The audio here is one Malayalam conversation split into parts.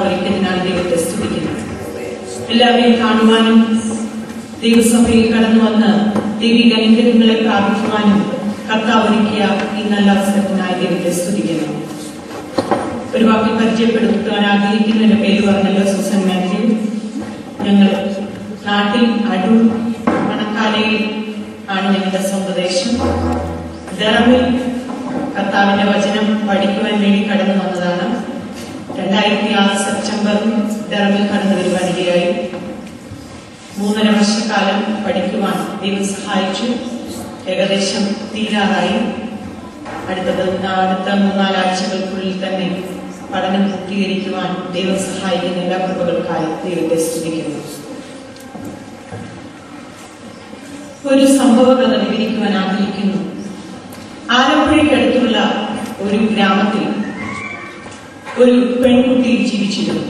ഒരുക്കുന്നതിനാൽ ദൈവത്തെ സ്തുതിക്കുന്നു എല്ലാവരെയും കാണുവാനും ദൈവസഭയിൽ കടന്നു വന്ന് ദൈവിക അനുഗ്രഹങ്ങളെ പ്രാപിക്കുവാനും കർത്താവ് ഒരുക്കിയ ഈ നല്ല അവസരത്തിനായി ദൈവത്തെ സ്തുതിക്കുന്നു ഒരു വാക്കിൽ പരിചയപ്പെടുത്തുവാൻ ആഗ്രഹിക്കുന്നു എന്റെ പേര് പറഞ്ഞല്ലോ സുസൻ മാത്യു ഞങ്ങൾ നാട്ടിൽ അടൂർ മണക്കാലയിൽ ആണ് ഞങ്ങളുടെ സ്വന്തദേശം ദറമിൽ കർത്താവിന്റെ വചനം പഠിക്കുവാൻ വേണ്ടി കടന്നു വന്നതാണ് രണ്ടായിരത്തി ആറ് സെപ്റ്റംബറിൽ ദറമിൽ കടന്നു വരുവാനിടയായി മൂന്നര വർഷക്കാലം പഠിക്കുവാൻ ദൈവം സഹായിച്ചു ഏകദേശം തീരാറായി അടുത്തത് അടുത്ത മൂന്നാലാഴ്ചകൾക്കുള്ളിൽ തന്നെ പഠനം പൂർത്തീകരിക്കുവാൻ ദൈവം സഹായിക്കുന്ന എല്ലാ കൃപകൾക്കായി ദൈവത്തെ സ്തുതിക്കുന്നു ഒരു സംഭവ കഥ വിവരിക്കുവാൻ ആഗ്രഹിക്കുന്നു ആലപ്പുഴയ്ക്കടുത്തുള്ള ഒരു ഗ്രാമത്തിൽ ഒരു പെൺകുട്ടി ജീവിച്ചിരുന്നു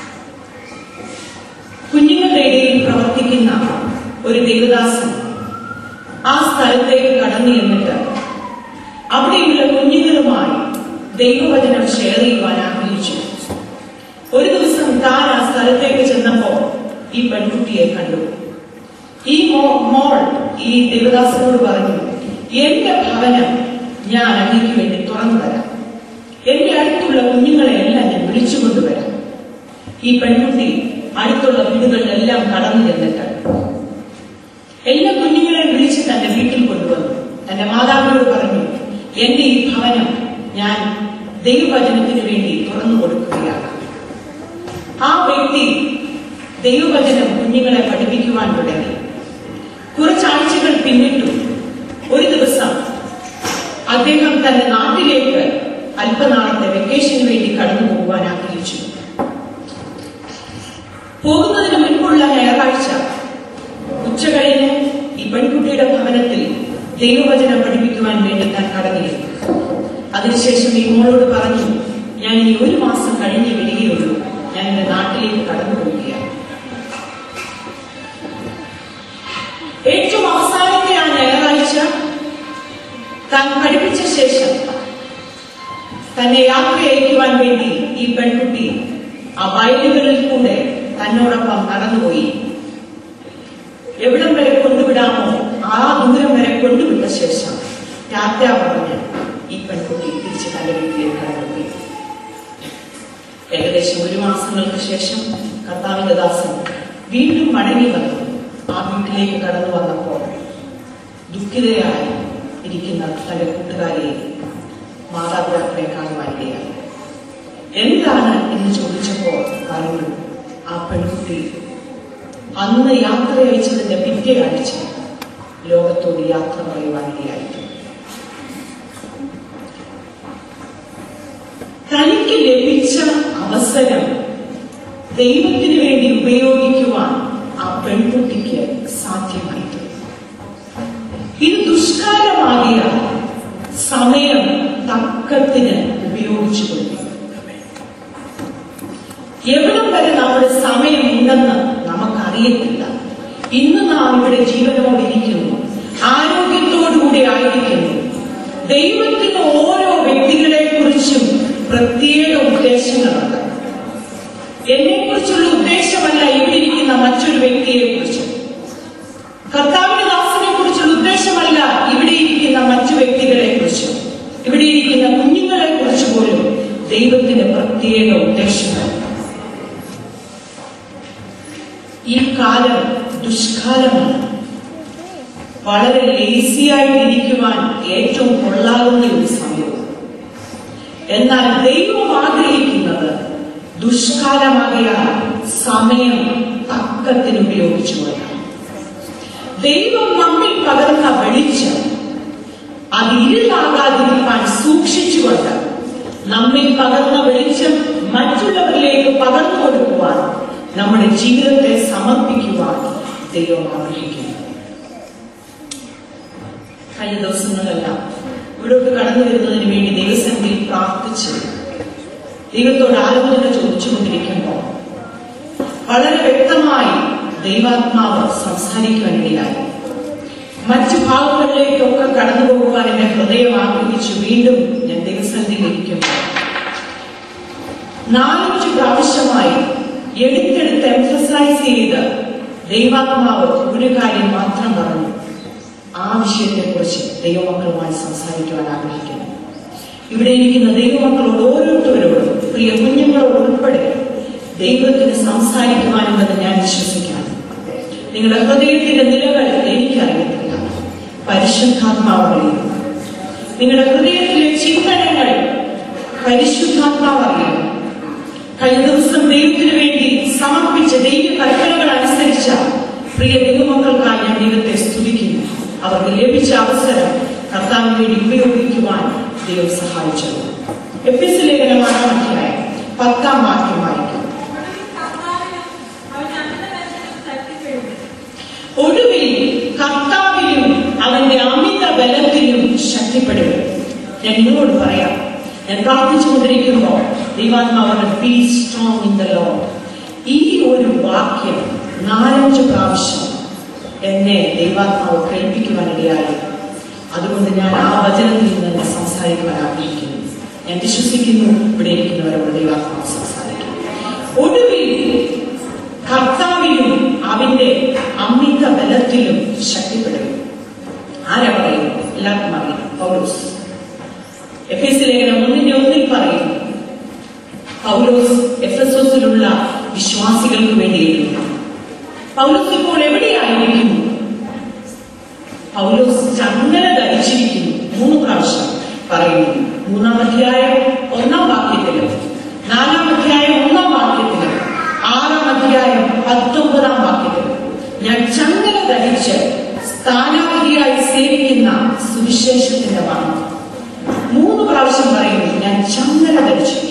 കുഞ്ഞുങ്ങളുടെ ഇടയിൽ പ്രവർത്തിക്കുന്ന ഒരു ദേവദാസൻ ആ സ്ഥലത്തേക്ക് കടന്നു എന്നിട്ട് അവിടെയുള്ള കുഞ്ഞുങ്ങളുമായി ദൈവവചനം ഷെയർ ചെയ്യുവാൻ ആഗ്രഹിച്ചു ഒരു ദിവസം താൻ ആ സ്ഥലത്തേക്ക് ചെന്നപ്പോ ഈ പെൺകുട്ടിയെ കണ്ടു ഈ മോ- മോൾ ഈ ദേവദാസനോട് പറഞ്ഞു എന്റെ ഭവനം ഞാൻ അങ്ങേക്ക് വേണ്ടി തുറന്നു തരാം എന്റെ അടുത്തുള്ള കുഞ്ഞുങ്ങളെ എല്ലാം ഞാൻ വിളിച്ചുകൊണ്ടുവരാം ഈ പെൺകുട്ടി അടുത്തുള്ള വീടുകളിലെല്ലാം കടന്നു ചെന്നിട്ട് എല്ലാ കുഞ്ഞുങ്ങളെയും വിളിച്ച് തന്റെ വീട്ടിൽ കൊണ്ടുവന്നു തന്റെ മാതാവിനോട് പറഞ്ഞു എന്റെ ഈ ഭവനം ഞാൻ ദൈവവചനത്തിന് വേണ്ടി തുറന്നു കൊടുക്കുകയാണ് ആ വ്യക്തി ദൈവവചനം കുഞ്ഞുങ്ങളെ പഠിപ്പിക്കുവാൻ തുടങ്ങി കുറച്ചാഴ്ചകൾ പിന്നിട്ടു ഒരു ദിവസം അദ്ദേഹം തന്റെ നാട്ടിലേക്ക് അല്പനാളത്തെ വെക്കേഷന് വേണ്ടി കടന്നു പോകുവാൻ ആഗ്രഹിച്ചു പോകുന്നതിന് മുൻപുള്ള ഞായറാഴ്ച ഉച്ച കഴിഞ്ഞ് ഈ പെൺകുട്ടിയുടെ ഭവനത്തിൽ ദൈവവചനം പഠിപ്പിക്കുവാൻ വേണ്ടി താൻ കടന്നിരുന്നു അതിനുശേഷം ഈ മോളോട് പറഞ്ഞു ഞാൻ ഇനി ഒരു മാസം കഴിഞ്ഞേ വരികയുള്ളൂ ഞാൻ എന്റെ നാട്ടിലേക്ക് കടന്നു പോവുകയാണ് ഏറ്റവും അവസാനത്തെ ആ ഞായറാഴ്ച താൻ പഠിപ്പിച്ച ശേഷം തന്നെ യാത്ര അയക്കുവാൻ വേണ്ടി ഈ പെൺകുട്ടി ആ വയലുകളിൽ കൂടെ തന്നോടൊപ്പം നടന്നുപോയി എവിടം വരെ കൊണ്ടുവിടാമോ ആ ദൂരം വരെ കൊണ്ടുവിട്ട ശേഷം ടാറ്റ പറഞ്ഞ് ഈ പെൺകുട്ടി തിരിച്ച് തന്റെ വീട്ടിലേക്ക് കടന്നുപോയി ഏകദേശം ഒരു മാസങ്ങൾക്ക് ശേഷം കർത്താവിന്റെ ദാസൻ വീണ്ടും മടങ്ങി വന്നു ആ വീട്ടിലേക്ക് കടന്നു വന്നപ്പോൾ ദുഃഖിതയായി ഇരിക്കുന്ന തന്റെ കൂട്ടുകാരെ മാതാപിതാക്കളെ കാണുവാനിടയായി എന്താണ് എന്ന് ചോദിച്ചപ്പോൾ പറഞ്ഞു ആ പെൺകുട്ടി അന്ന് യാത്ര അയച്ചതിന്റെ പിറ്റേ ആഴ്ച ലോകത്തോട് യാത്ര പറയുവാനിടയായി തനിക്ക് ലഭിച്ച അവസരം ദൈവത്തിന് വേണ്ടി ഉപയോഗിക്കുവാൻ ആ പെൺകുട്ടിക്ക് സാധ്യമായി ഇത് ദുഷ്കാലമാകിയ സമയം തക്കത്തിന് ഉപയോഗിച്ചു കൊടുക്കും എവിടം വരെ നമ്മുടെ സമയമുണ്ടെന്ന് നമുക്കറിയത്തില്ല ഇന്ന് നാം ഇവിടെ ജീവനോട് ഇരിക്കുന്നു ആരോഗ്യത്തോടുകൂടി ആയിരിക്കുന്നു ദൈവത്തിന് ഓരോ വ്യക്തികളെ കുറിച്ചും പ്രത്യേക ഉദ്ദേശങ്ങളുണ്ട് എന്നെ കുറിച്ചുള്ള ഉദ്ദേശമല്ല ഇവിടെ ഇരിക്കുന്ന മറ്റൊരു വ്യക്തിയെ കുറിച്ച് കർത്താവിന്റെ ദാസനെ കുറിച്ചുള്ള ഉദ്ദേശമല്ല ഇവിടെ ഇരിക്കുന്ന മറ്റു വ്യക്തികളെ കുറിച്ചും ഇവിടെ ഇരിക്കുന്ന കുഞ്ഞുങ്ങളെ കുറിച്ച് പോലും ദൈവത്തിന് പ്രത്യേക ഉദ്ദേശമുണ്ട് ഈ കാലം ദുഷ്കാലമാണ് വളരെ ലേസിയായിട്ടിരിക്കുവാൻ ഏറ്റവും കൊള്ളാവുന്ന ഒരു സമയവും എന്നാൽ ദൈവം ആഗ്രഹിക്കുന്നത് ദുഷ്കാലമാകയാൽ സമയം തക്കത്തിന് ഉപയോഗിച്ചുകൊണ്ടാണ് ദൈവം നമ്മിൽ പകർന്ന വെളിച്ചം അത് ഇരുളാകാതിരിക്കാൻ സൂക്ഷിച്ചുകൊണ്ട് നമ്മിൽ പകർന്ന വെളിച്ചം മറ്റുള്ളവരിലേക്ക് പകർന്നു കൊടുക്കുവാൻ നമ്മുടെ ജീവിതത്തെ സമർപ്പിക്കുവാൻ ദൈവം ആഗ്രഹിക്കുന്നു കഴിഞ്ഞ ദിവസങ്ങളെല്ലാം ഇവിടോട്ട് കടന്നു വരുന്നതിന് വേണ്ടി ദൈവസന്നിധിയിൽ പ്രാർത്ഥിച്ച് ദൈവത്തോട് ആലോചന ചോദിച്ചുകൊണ്ടിരിക്കുമ്പോൾ വളരെ വ്യക്തമായി ദൈവാത്മാവ് സംസാരിക്കുവാനിടയായി മറ്റു ഭാഗങ്ങളിലേക്കൊക്കെ കടന്നു പോകുവാൻ എന്റെ ഹൃദയം ആഗ്രഹിച്ചു വീണ്ടും ഞാൻ ദൈവസന്നിധിയിൽ ഇരിക്കുമ്പോൾ നാലഞ്ച് പ്രാവശ്യമായി എടുത്തെടുത്ത് എംഫസൈസ് ചെയ്ത് ദൈവാത്മാവ് ഒരു കാര്യം മാത്രം പറഞ്ഞു ആ വിഷയത്തെക്കുറിച്ച് ദൈവമക്കളുമായി സംസാരിക്കുവാൻ ആഗ്രഹിക്കുന്നു ഇവിടെ ഇരിക്കുന്ന ദൈവമക്കളോട് ഓരോരുത്തരോടും പ്രിയ കുഞ്ഞുങ്ങളോട് ഉൾപ്പെടെ ദൈവത്തിന് സംസാരിക്കുവാനുണ്ടെന്ന് ഞാൻ വിശ്വസിക്കുന്നു നിങ്ങളുടെ ഹൃദയത്തിന്റെ നിലകൾ എനിക്കറിയത്തില്ല പരിശുദ്ധാത്മാവ് അറിയുന്നു നിങ്ങളുടെ ഹൃദയത്തിലെ ചിന്തനങ്ങൾ പരിശുദ്ധാത്മാവ് അറിയുന്നു കഴിഞ്ഞ ദിവസം ദൈവത്തിന് വേണ്ടി സമർപ്പിച്ച ദൈവ കൽപ്പനകൾ അനുസരിച്ച പ്രിയ ദൈവമക്കൾക്കായി ഞാൻ ദൈവത്തെ സ്തുതിക്കുന്നു അവർക്ക് ലഭിച്ച അവസരം കർത്താവിന് വേണ്ടി ഉപയോഗിക്കുവാൻ ദൈവം സഹായിച്ചത് എഫ് എസ് ലേഖനം ആറാം അധ്യായം പത്താം വാക്യം വായിക്കാം ഒടുവിൽ കർത്താവിലും അവന്റെ അമിത ബലത്തിലും ശക്തിപ്പെടുക ഞാൻ നിങ്ങളോട് പറയാം ഞാൻ പ്രാർത്ഥിച്ചുകൊണ്ടിരിക്കുമ്പോൾ ദൈവാത്മാവ് be strong in the Lord ഈ ഒരു വാക്യം നാലഞ്ച് പ്രാവശ്യം എന്നെ ദൈവാത്മാവ് കേൾപ്പിക്കുവാനിടയായി അതുകൊണ്ട് ഞാൻ ആ വചനത്തിൽ നിന്ന് സംസാരിക്കുവാൻ ആഗ്രഹിക്കുന്നു ഞാൻ വിശ്വസിക്കുന്നു ഇവിടെ ഇരിക്കുന്നവരോട് ദൈവാത്മാവ് സംസാരിക്കും ഒടുവിൽ കർത്താവിലും അവന്റെ അമിത ബലത്തിലും ശക്തിപ്പെടും ആരാ പറയുന്നു എല്ലാവർക്കും അറിയാം പൗലോസ് എഫ് എസ് ലേഖനം ഒന്നിന്റെ ഒന്നിൽ പറയുന്നു പൗലോസ് എഫ് എസ് എസിലുള്ള വിശ്വാസികൾക്ക് വേണ്ടി എഴുതുന്നു പൗലോസ് ഇപ്പോൾ എവിടെയായിരിക്കുന്നു പൗലോസ് ചങ്ങല ധരിച്ചിരിക്കുന്നു മൂന്ന് പ്രാവശ്യം പറയുന്നു മൂന്നാം അധ്യായം ഒന്നാം വാക്യത്തിലും നാലാം അധ്യായം ഒന്നാം വാക്യത്തിലും ആറാം അധ്യായം പത്തൊമ്പതാം വാക്യത്തിലും ഞാൻ ചങ്ങല ധരിച്ച് സ്ഥാനാർത്ഥിയായി സേവിക്കുന്ന സുവിശേഷത്തിന്റെ വാണ് മൂന്ന് പ്രാവശ്യം പറയുന്നു ഞാൻ ചങ്ങല ധരിച്ചിരിക്കുന്നു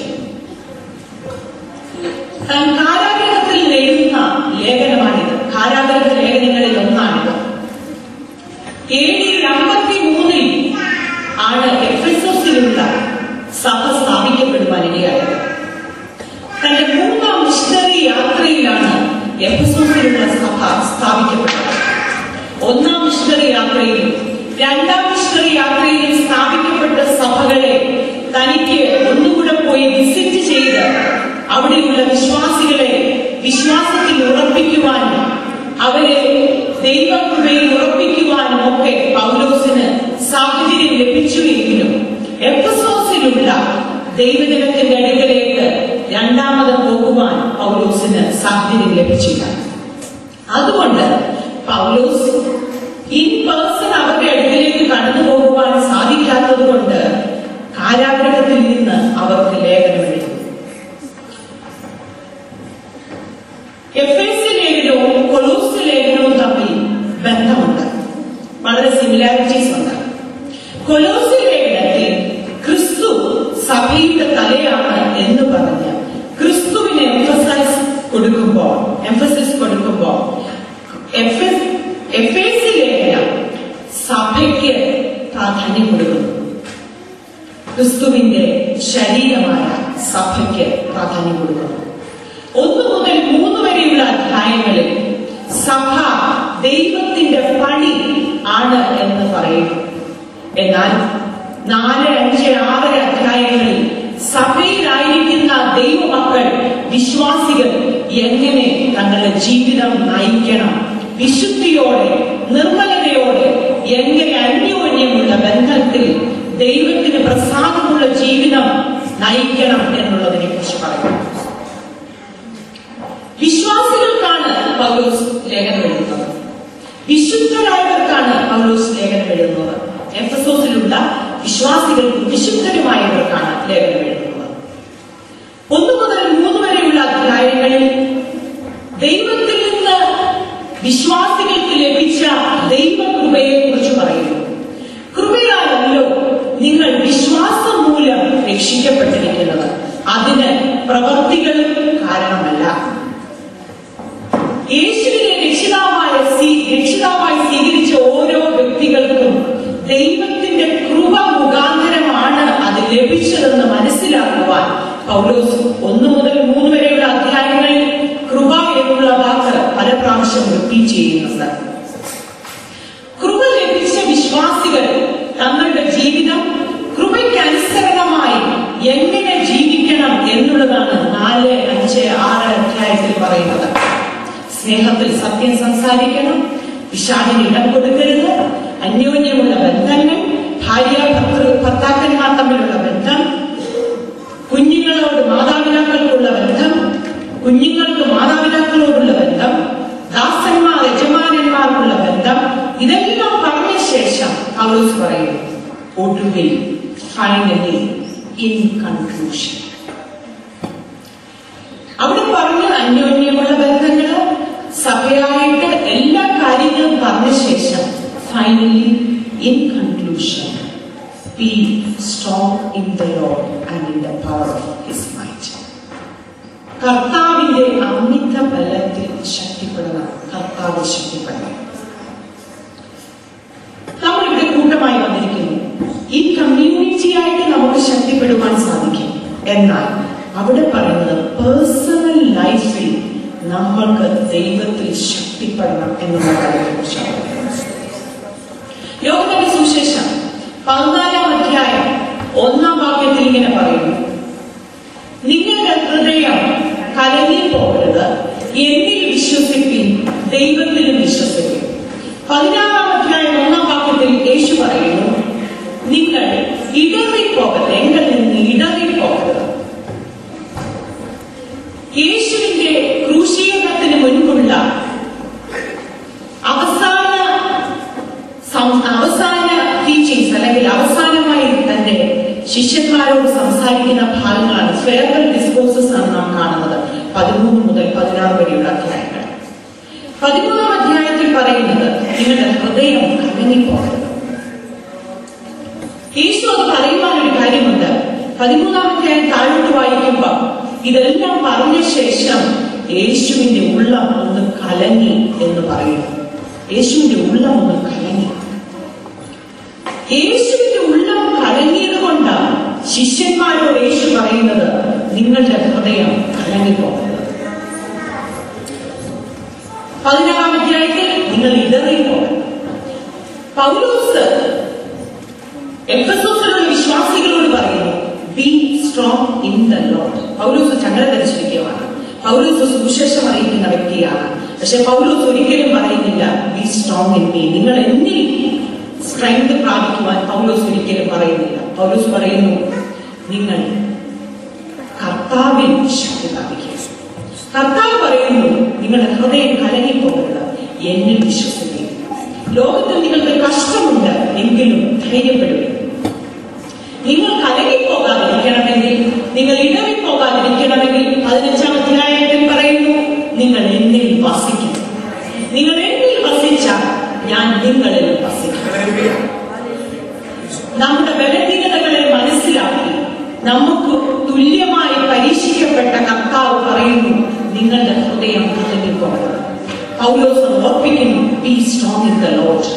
താൻ കാരാഗ്രഹത്തിൽ എഴുതുന്ന ലേഖനമാണിത് കാരാഗ്രഹ ലേഖനങ്ങളിൽ ഒന്നാണിത് എ ഡി അമ്പത്തി മൂന്നിൽ ആണ് എഫ് എസ് എസിലുള്ള സഭ സ്ഥാപിക്കപ്പെടുവാനിടയായത് തന്റെ മൂന്നാം മിഷണറി യാത്രയിലാണ് എഫ് എസ് എസിലുള്ള സഭ സ്ഥാപിക്കപ്പെട്ടത് ഒന്നാം മിഷണറി യാത്രയിലും രണ്ടാം മിഷണറി യാത്രയിലും സ്ഥാപിക്കപ്പെട്ട സഭകളെ തനിക്ക് ഒന്നുകൂടെ പോയി വിസിറ്റ് ചെയ്ത് അവിടെയുള്ള വിശ്വാസികളെ വിശ്വാസത്തിൽ ഉറപ്പിക്കുവാനും അവരെ ദൈവകൃപയിൽ ഉറപ്പിക്കുവാനും ഒക്കെ പൗലോസിന് സാഹചര്യം ലഭിച്ചു എങ്കിലും എഫസോസിലുള്ള ദൈവജനത്തിന്റെ അടുക്കലേക്ക് രണ്ടാമത് പോകുവാൻ പൗലോസിന് സാഹചര്യം ലഭിച്ചില്ല അതുകൊണ്ട് പൗലോസ് ഇൻ പേഴ്സൺ അവരുടെ അടുക്കിലേക്ക് കടന്നു പോകുവാൻ സാധിക്കാത്തത് കൊണ്ട് കാരാഗ്രഹത്തിൽ നിന്ന് അവർക്ക് ലേഖനം എഴുതി എഫ് എസ് ലേഖനവും കൊളൂസ് ലേഖനവും തമ്മിൽ ബന്ധമുണ്ട് വളരെ സിമിലാരിറ്റീസ് ഉണ്ട് കൊലോസ് ലേഖനത്തിൽ ക്രിസ്തു സഭയുടെ തലയാണ് എന്ന് പറഞ്ഞ് ക്രിസ്തുവിന് എംഫസൈസ് കൊടുക്കുമ്പോൾ എംഫസിസ് കൊടുക്കുമ്പോൾ എഫ് എസ് ലേഖനം സഭയ്ക്ക് പ്രാധാന്യം കൊടുക്കുന്നു ക്രിസ്തുവിന്റെ ശരീരമായ സഭയ്ക്ക് പ്രാധാന്യം കൊടുക്കുന്നു ഒന്ന് മുതൽ മൂന്ന് വരെയുള്ള അധ്യായങ്ങളിൽ സഭ ദൈവത്തിന്റെ പണി ആണ് എന്ന് പറയുന്നു എന്നാൽ നാല് അഞ്ച് ആറ് അധ്യായങ്ങളിൽ സഭയിലായിരിക്കുന്ന ദൈവമക്കൾ വിശ്വാസികൾ എങ്ങനെ തങ്ങളുടെ ജീവിതം നയിക്കണം വിശുദ്ധിയോടെ നിർമ്മലതയോടെ എങ്ങനെ അന്യോന്യമുള്ള ബന്ധത്തിൽ ദൈവത്തിന് പ്രസാദമുള്ള ജീവിതം നയിക്കണം എന്നുള്ളതിനെ കുറിച്ച് പറയുന്നു വിശ്വാസികൾക്കാണ് പൗലോസ് ലേഖനം എഴുതുന്നത് വിശുദ്ധരായവർക്കാണ് പൗലോസ് ലേഖനം എഴുതുന്നത് എഫസോസിലുള്ള വിശ്വാസികൾക്കും വിശുദ്ധരുമായവർക്കാണ് ലേഖനം എഴുതുന്നത് ഒന്നു മുതൽ മൂന്ന് വരെയുള്ള അധ്യായങ്ങളിൽ ദൈവത്തിൽ നിന്ന് വിശ്വാസികൾക്ക് ലഭിച്ച ദൈവകൃപയെ കുറിച്ച് പറയുന്നു കൃപയാലല്ലോ നിങ്ങൾ വിശ്വാസം മൂലം രക്ഷിക്കപ്പെട്ടിരിക്കുന്നത് അതിന് പ്രവർത്തികളും കാരണമല്ല യേശുവിനെ രക്ഷിതാവായ സ്വീ- രക്ഷിതാവായി സ്വീകരിച്ച ഓരോ വ്യക്തികൾക്കും ദൈവത്തിന്റെ കൃപ മുഖാന്തരമാണ് അത് ലഭിച്ചതെന്ന് മനസ്സിലാക്കുവാൻ പൗലോസ് ഒന്ന് മുതൽ മൂന്ന് വരെയുള്ള അധ്യായങ്ങളിൽ കൃപ എന്നുള്ള വാക്ക് പല പ്രാവശ്യം റിപ്പീറ്റ് ചെയ്യുന്നുണ്ട് കൃപ ലഭിച്ച വിശ്വാസികൾ തങ്ങളുടെ ജീവിതം കൃപയ്ക്ക് അനുസരണമായി എങ്ങനെ ജീവിക്കണം എന്നുള്ളതാണ് സ്നേഹത്തിൽ സത്യം സംസാരിക്കണം പിശാചിന് ഇടം കൊടുക്കരുത് അന്യോന്യമുള്ള ബന്ധങ്ങൾ ഭാര്യ ഭർത്തൃ ഭർത്താക്കന്മാർ തമ്മിലുള്ള ബന്ധം കുഞ്ഞുങ്ങളോട് മാതാപിതാക്കൾക്കുള്ള ബന്ധം കുഞ്ഞുങ്ങൾക്ക് മാതാപിതാക്കളോടുള്ള ബന്ധം ദാസന്മാർ യജമാനന്മാർക്കുള്ള ബന്ധം ഇതെല്ലാം പറഞ്ഞ ശേഷം പൗലോസ് പറയുന്നു ഒടുവിൽ ഫൈനലി ഇൻ കൺക്ലൂഷൻ അവിടെ പറഞ്ഞ അന്യോന്യമുള്ള ബന്ധങ്ങള് സഭയായിട്ട് എല്ലാ കാര്യങ്ങളും പറഞ്ഞ ശേഷം finally in conclusion be strong in the Lord and in the power of his might കർത്താവിന്റെ അമിത ബലത്തിൽ ശക്തിപ്പെടണം കർത്താവ് ശക്തിപ്പെടണം നമ്മളിവിടെ കൂട്ടമായി വന്നിരിക്കുന്നു ഈ കമ്മ്യൂണിറ്റി ആയിട്ട് നമുക്ക് ശക്തിപ്പെടുവാൻ സാധിക്കും എന്നാൽ അവിടെ പറയുന്നത് പേഴ്സണൽ ലൈഫിൽ നമ്മൾക്ക് ദൈവത്തിൽ ശക്തിപ്പെടണം എന്നുള്ള കാര്യത്തെക്കുറിച്ചാണ് പറയുന്നത് യോഗത്തിന്റെ സുശേഷം പതിനാലാം അധ്യായം ഒന്നാം വാക്യത്തിൽ ഇങ്ങനെ പറയുന്നു നിങ്ങളുടെ ഹൃദയം കലങ്ങി പോകരുത് എന്നിൽ വിശ്വസിപ്പിൻ ദൈവത്തിലും വിശ്വസിക്കും പതിനാറാം അധ്യായം ഒന്നാം വാക്യത്തിൽ യേശു പറയുന്നു നിങ്ങൾ ഇടറിപ്പോകരുത് എങ്കിൽ നിന്ന് ഇടറിപ്പോകരുത് യേശുവിന്റെ ക്രൂശീകരണത്തിന് മുൻപുള്ള അവസാന സം- അവസാന ടീച്ചിങ്സ് അല്ലെങ്കിൽ അവസാനമായി തന്റെ ശിഷ്യന്മാരോട് സംസാരിക്കുന്ന ഭാഗങ്ങളാണ് ഫെയർവെൽ ഡിസ്കോഴ്സസ് ആണ് നാം കാണുന്നത് പതിമൂന്ന് മുതൽ പതിനാറ് വരെയുള്ള അധ്യായങ്ങൾ പതിമൂന്നാം അധ്യായത്തിൽ പറയുന്നത് നിങ്ങളുടെ ഹൃദയം കലങ്ങിപ്പോകരുത് യേശു അത് പറയുവാൻ ഒരു കാര്യമുണ്ട് പതിമൂന്നാം അധ്യായം താഴോട്ട് വായിക്കുമ്പോൾ ഇതെല്ലാം പറഞ്ഞ ശേഷം യേശുവിന്റെ ഉള്ളം ഒന്ന് കലങ്ങി എന്ന് പറയുന്നു യേശുവിന്റെ ഉള്ളം ഒന്ന് കലങ്ങി യേശുവിന്റെ ഉള്ളം കലങ്ങിയത് കൊണ്ടാണ് ശിഷ്യന്മാരോട് യേശു പറയുന്നത് നിങ്ങളുടെ ഹൃദയം കലങ്ങിപ്പോകരുത് പതിനാറാം അധ്യായത്തിൽ നിങ്ങൾ ഇടറിപ്പോകരുത് പൗലോസ് എഫസോസിലുള്ള വിശ്വാസികളോട് പറയുന്നു be strong in the Lord Paulose ചങ്ങല ധരിച്ചിരിക്കുകയാണ് പൗലോസ് സുവിശേഷം അറിയിക്കുന്ന വ്യക്തിയാണ് പക്ഷെ പൗലോസ് ഒരിക്കലും പറയുന്നില്ല ബി സ്ട്രോങ് ഇൻ മീ നിങ്ങൾ എന്നിൽ സ്ട്രെങ്ത് പ്രാപിക്കുവാൻ പൗലോസ് ഒരിക്കലും പറയുന്നില്ല പൗലോസ് പറയുന്നു നിങ്ങൾ കർത്താവിൽ ശക്തി പ്രാപിക്കുക കർത്താവ് പറയുന്നു നിങ്ങളുടെ ഹൃദയം കലങ്ങിപ്പോകരുത് എന്നിൽ വിശ്വസിക്കുക ലോകത്തിൽ നിങ്ങൾക്ക് കഷ്ടമുണ്ട് എങ്കിലും ധൈര്യപ്പെടുക നിങ്ങൾ കലങ്ങിപ്പോകാതിരിക്കണമെങ്കിൽ നിങ്ങൾ ഇടറിപ്പോകാതിരിക്കണമെങ്കിൽ പതിനഞ്ചാം അധ്യായത്തിൽ പറയുന്നു നിങ്ങൾ എന്നിൽ വസിക്കും നിങ്ങൾ എന്നിൽ വസിച്ചാൽ ഞാൻ നിങ്ങളിൽ വസിക്കും നമ്മുടെ ബലഹീനതകളെ മനസ്സിലാക്കി നമുക്ക് തുല്യമായി പരീക്ഷിക്കപ്പെട്ട കർത്താവ് പറയുന്നു നിങ്ങളുടെ ഹൃദയം കലങ്ങിപ്പോകരുത് പൗലോസ് ഓർപ്പിക്കുന്നു be strong in the Lord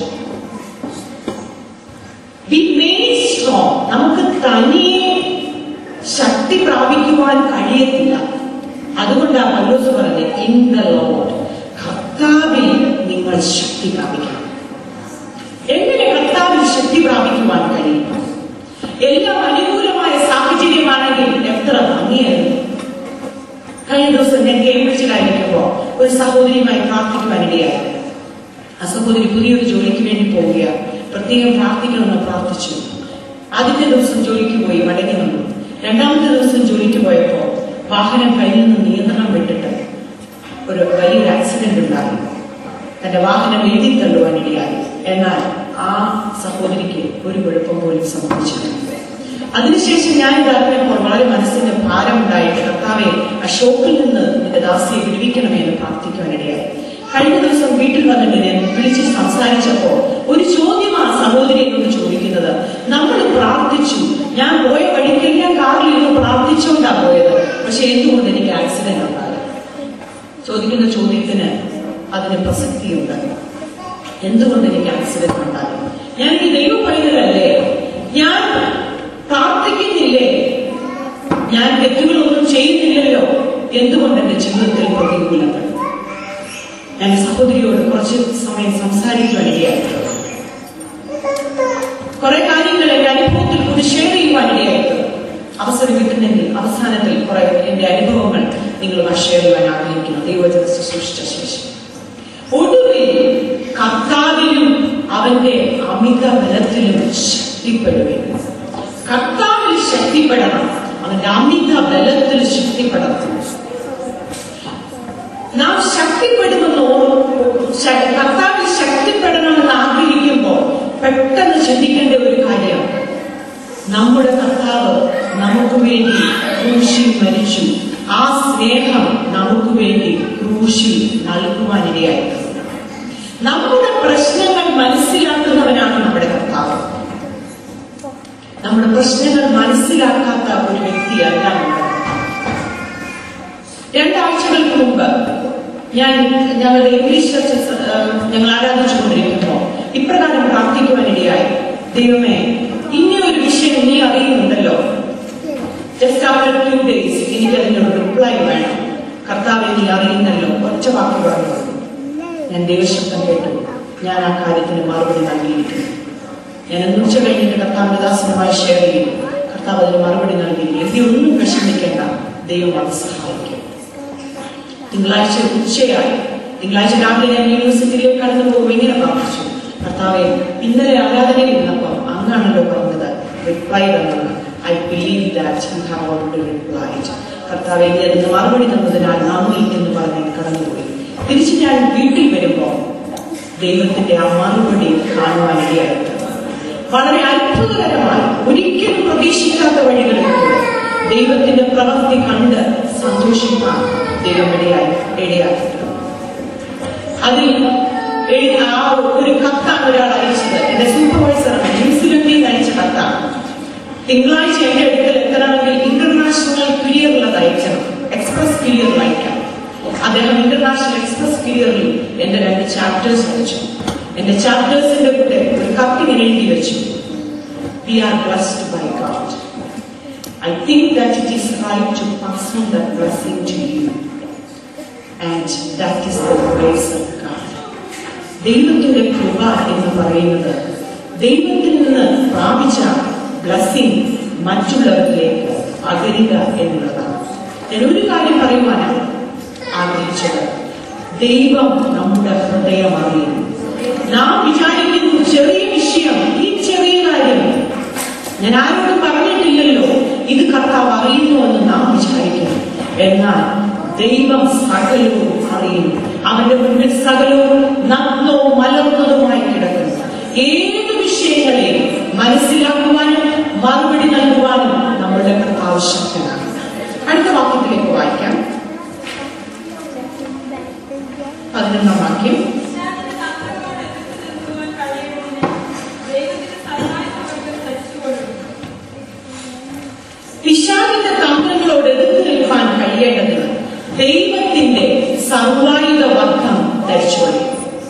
be main strong നമുക്ക് തനിയെ ശക്തി പ്രാപിക്കുവാൻ കഴിയത്തില്ല അതുകൊണ്ടാണ് പൗലോസ് പറഞ്ഞത് ഇൻ ദ ലോഡ് കർത്താവിൽ നിങ്ങൾ ശക്തി പ്രാപിക്കണം എങ്ങനെ കർത്താവിൽ ശക്തി പ്രാപിക്കുവാൻ കഴിയും എല്ലാം അനുകൂലമായ സാഹചര്യമാണെങ്കിൽ എത്ര ഭംഗിയായിരുന്നു കഴിഞ്ഞ ദിവസം ഞാൻ കേംബ്രിഡ്ജിലായിരിക്കുമ്പോൾ ഒരു സഹോദരിയുമായി പ്രാർത്ഥിക്കുവാനിടയായി ആ സഹോദരി പുതിയൊരു ജോലിക്ക് വേണ്ടി പോവുകയാണ് പ്രത്യേകം പ്രാർത്ഥിക്കണമെന്ന് പ്രാർത്ഥിച്ചു ആദ്യത്തെ ദിവസം ജോലിക്ക് പോയി മടങ്ങി വന്നു രണ്ടാമത്തെ ദിവസം ജോലിക്ക് പോയപ്പോൾ വാഹനം കയ്യിൽ നിന്ന് നിയന്ത്രണം വിട്ടിട്ട് ഒരു വലിയൊരു ആക്സിഡന്റ് ഉണ്ടായി തന്റെ വാഹനം എഴുതി തള്ളുവാനിടയായി എന്നാൽ ആ സഹോദരിക്ക് ഒരു കുഴപ്പം പോലും സംഭവിച്ചിട്ടില്ല അതിനുശേഷം ഞാൻ ഇതറിഞ്ഞപ്പോൾ വളരെ മനസ്സിന്റെ ഭാരമുണ്ടായിട്ട് കർത്താവെ ആ ഷോക്കിൽ നിന്ന് നിന്റെ ദാസിയെ വിടുവിക്കണമേ എന്ന് പ്രാർത്ഥിക്കുവാനിടയായി കഴിഞ്ഞ ദിവസം വീട്ടിൽ വന്നിട്ട് ഞാൻ വിളിച്ച് സംസാരിച്ചപ്പോ ഒരു ചോദ്യം ആ സഹോദരി എന്നോട് ചോദിക്കുന്നത് നമ്മൾ പ്രാർത്ഥിച്ചു ഞാൻ പോയ വഴിക്കെല്ലാം കാറിൽ ഇരുന്ന് പ്രാർത്ഥിച്ചുകൊണ്ടാ പോയത് പക്ഷെ എന്തുകൊണ്ട് എനിക്ക് ആക്സിഡന്റ് ഉണ്ടായി ചോദിക്കുന്ന ചോദ്യത്തിന് അതിന് പ്രസക്തിയുണ്ട് എന്തുകൊണ്ട് എനിക്ക് ആക്സിഡന്റ് ഉണ്ടായി ഞാൻ ഈ ദൈവ പൈതലല്ലേ ഞാൻ പ്രാർത്ഥിക്കുന്നില്ലേ ഞാൻ തെറ്റുകളൊന്നും ചെയ്യുന്നില്ലല്ലോ എന്തുകൊണ്ട് എന്റെ ജീവിതത്തിൽ പ്രതികൂലങ്ങൾ ഞാൻ സഹോദരിയോട് കുറച്ച് സമയം സംസാരിക്കുവാനിടയായി കുറെ കാര്യങ്ങൾ എന്റെ അനുഭവത്തിൽ കൂടി ഷെയർ ചെയ്യുവാനിടയായിട്ട് അവസരം കിട്ടുന്നെങ്കിൽ അവസാനത്തിൽ കുറെ എന്റെ അനുഭവങ്ങൾ നിങ്ങളുമായി ഷെയർ ചെയ്യാൻ ആഗ്രഹിക്കുന്നു ദൈവജന ശുശ്രൂഷിച്ച ശേഷം ഒടുവിൽ കർത്താവിലും അവന്റെ അമിത ബലത്തിലും ശക്തിപ്പെടുകയും കർത്താവിൽ ശക്തിപ്പെടണം അവന്റെ അമിത ബലത്തിൽ ശക്തിപ്പെടണം നാം ശക്തിപ്പെടുമെന്ന് ഓർ- ശ- കർത്താവിൽ ശക്തിപ്പെടണമെന്ന് ആഗ്രഹിക്കുമ്പോൾ പെട്ടെന്ന് ചിന്തിക്കേണ്ട ഒരു കാര്യം നമ്മുടെ കർത്താവ് നമുക്ക് വേണ്ടി ക്രൂശിൽ മരിച്ചു ആ സ്നേഹം നമുക്ക് വേണ്ടി ക്രൂശിൽ നൽകുവാനിടയായി നമ്മുടെ പ്രശ്നങ്ങൾ മനസ്സിലാക്കുന്നവനാണ് നമ്മുടെ കർത്താവ് നമ്മുടെ പ്രശ്നങ്ങൾ മനസ്സിലാക്കാത്ത ഒരു വ്യക്തിയല്ല നമ്മുടെ കർത്താവ് രണ്ടാഴ്ചകൾക്ക് മുമ്പ് ഞാൻ ഞങ്ങളുടെ ഇംഗ്ലീഷ് ചർച്ച ഏഹ്, ഞങ്ങൾ ആരാധിച്ചുകൊണ്ടിരിക്കുമ്പോൾ ഇപ്രകാരം പ്രാർത്ഥിക്കുവാനിടയായി ദൈവമേ ഇനി ഒരു വിഷയം നീ അറിയുന്നുണ്ടല്ലോ ജസ്റ്റ് ആഫ്റ്റർ ടു ഡേയ്സ് എനിക്ക് അതിനൊരു റിപ്ലൈ വേണം കർത്താവെ നീ അറിയുന്നല്ലോ ഒറ്റ വാക്ക് പറഞ്ഞു ഞാൻ ദൈവശബ്ദം കേട്ടു ഞാൻ ആ കാര്യത്തിന് മറുപടി നൽകിയിരിക്കുന്നു ഞാൻ എന്ന് ഉച്ച കഴിഞ്ഞിട്ട് കർത്താവിന്റെ ദാസനുമായി ഷെയർ ചെയ്തു കർത്താവ് അതിന് മറുപടി നൽകിയില്ല എന്റെ ഒന്നും വിഷമിക്കേണ്ട ദൈവം അത് സഹായിക്കും തിങ്കളാഴ്ച ഉച്ചയായി തിങ്കളാഴ്ച രാവിലെ ഞാൻ യൂണിവേഴ്സിറ്റിയിലേക്ക് കടന്നു പോകുമ്പോൾ ഇങ്ങനെ പ്രാർത്ഥിച്ചു കർത്താവെ ഇന്നലെ ആരാധനയിൽ ഇരുന്നപ്പോൾ അങ്ങാണല്ലോ പറഞ്ഞത് റിപ്ലൈ തന്നത് I believe that you have already replied കർത്താവെ നീ അതിന് മറുപടി തന്നതിനാൽ നന്ദി എന്ന് പറഞ്ഞ് കടന്നുപോയി തിരിച്ച് ഞാൻ വീട്ടിൽ വരുമ്പോൾ ദൈവത്തിന്റെ ആ മറുപടി കാണുവാനിടയായിട്ട് വളരെ അത്ഭുതകരമായി ഒരിക്കലും പ്രതീക്ഷിക്കാത്ത വഴികളിലൂടെ ദൈവത്തിന്റെ പ്രവൃത്തി കണ്ട് സന്തോഷിക്കാൻ ദൈവം ഇടയായി ഇടയാക്കിയിട്ടുണ്ട് അതിൽ എഴു- ആ ഒരു കത്താണ് ഒരാൾ അയച്ചത് എന്റെ സൂപ്പർവൈസറാണ് ന്യൂസിലൻഡിൽ നിന്ന് അയച്ച കത്താണ് തിങ്കളാഴ്ച എന്റെ അടുക്കൽ എത്തണമെങ്കിൽ ഇന്റർനാഷണൽ ക്ലിയറിൽ അത് അയക്കണം എക്സ്പ്രസ് ക്ലിയറിൽ അയക്കാം അദ്ദേഹം ഇന്റർനാഷണൽ എക്സ്പ്രസ് ക്ലിയറിൽ എന്റെ രണ്ട് ചാപ്റ്റേഴ്സ് അയച്ചു എന്റെ ചാപ്റ്റേഴ്സിന്റെ കൂടെ ഒരു കത്തിങ്ങനെ എഴുതി വെച്ചു we are blessed by God I think that it is right to pass on that blessing to you and that is the grace of God ദൈവത്തിന്റെ കൃപ എന്ന് പറയുന്നത് ദൈവത്തിൽ നിന്ന് പ്രാപിച്ച ബ്ലസ്സിംഗ് മറ്റുള്ളവരിലേക്ക് പകരുക എന്നുള്ളതാണ് ഞാൻ ഒരു കാര്യം പറയുവാനാണ് ആഗ്രഹിച്ചത് ദൈവം നമ്മുടെ ഹൃദയം അറിയുന്നു നാം വിചാരിക്കുന്നു ചെറിയ വിഷയം ഈ ചെറിയ കാര്യം ഞാൻ ആരോടും പറഞ്ഞിട്ടില്ലല്ലോ ഇത് കർത്താവ് അറിയുന്നുവെന്ന് നാം വിചാരിക്കുന്നു എന്നാൽ ദൈവം സകലവും അറിയുന്നു അവന്റെ മുന്നിൽ സകലവും നഗ്നവും മലർന്നതുമായി കിടക്കുന്നു ഏത് വിഷയങ്ങളെയും മനസ്സിലാക്കുവാനും മറുപടി നൽകുവാനും നമ്മളുടെ കർത്താവ് ശക്തനാണ് അടുത്ത വാക്യത്തിലേക്ക് വായിക്കാം പതിനൊന്നാം വാക്യം പിശാചിന്റെ തന്ത്രങ്ങളോട് എതിർത്ത് നിൽക്കാൻ കഴിയേണ്ടതിന് ദൈവത്തിന്റെ സർവായുധ വർഗം ധരിച്ചോളി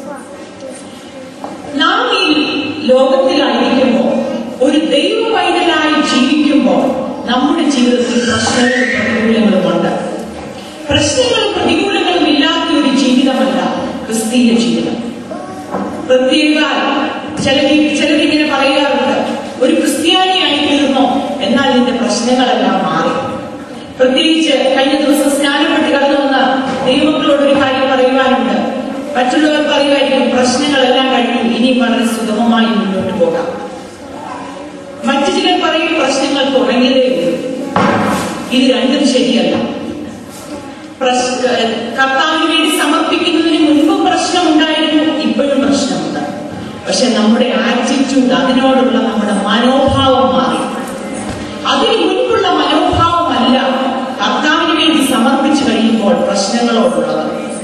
നാം ഈ ലോകത്തിലായിരിക്കുമ്പോൾ ഒരു ദൈവ പൈതലായി ജീവിക്കുമ്പോൾ നമ്മുടെ ജീവിതത്തിൽ പ്രശ്നങ്ങളും പ്രതികൂലങ്ങളുമുണ്ട് പ്രശ്നങ്ങളും പ്രതികൂലങ്ങളും ഇല്ലാത്ത ഒരു ജീവിതമല്ല ക്രിസ്തീയ ജീവിതം പ്രത്യേക ചിലർ ചിലരിങ്ങനെ പറയാറുണ്ട് ഒരു ക്രിസ്ത്യാനിയായി തീർന്നോ എന്നാൽ നിന്റെ പ്രശ്നങ്ങളെല്ലാം മാറി പ്രത്യേകിച്ച് കഴിഞ്ഞ ദിവസം സ്നാനപ്പെട്ട് കടന്നു വന്ന ദൈവങ്ങളോട് ഒരു കാര്യം പറയുവാനുണ്ട് മറ്റുള്ളവർ പറയുമായിരിക്കും പ്രശ്നങ്ങളെല്ലാം കഴിഞ്ഞു ഇനി വളരെ സുഗമമായി മുന്നോട്ട് പോകാം മറ്റു ചിലർ പറയും പ്രശ്നങ്ങൾ തുടങ്ങിയതേ ഉള്ളൂ ഇത് രണ്ടും ശരിയല്ല പ്രശ്- കർത്താവിന് വേണ്ടി സമർപ്പിക്കുന്നതിന് മുൻപും പ്രശ്നമുണ്ടായിരുന്നു ഇപ്പോഴും പ്രശ്നമുണ്ട് പക്ഷെ നമ്മുടെ ആറ്റിറ്റ്യൂഡ് അതിനോടുള്ള നമ്മുടെ മനോഭാവം മാറി അതിന് മുൻപുള്ള മനോഭാവമല്ല കർത്താവിന് വേണ്ടി സമർപ്പിച്ചു കഴിയുമ്പോൾ പ്രശ്നങ്ങളോടുള്ളത്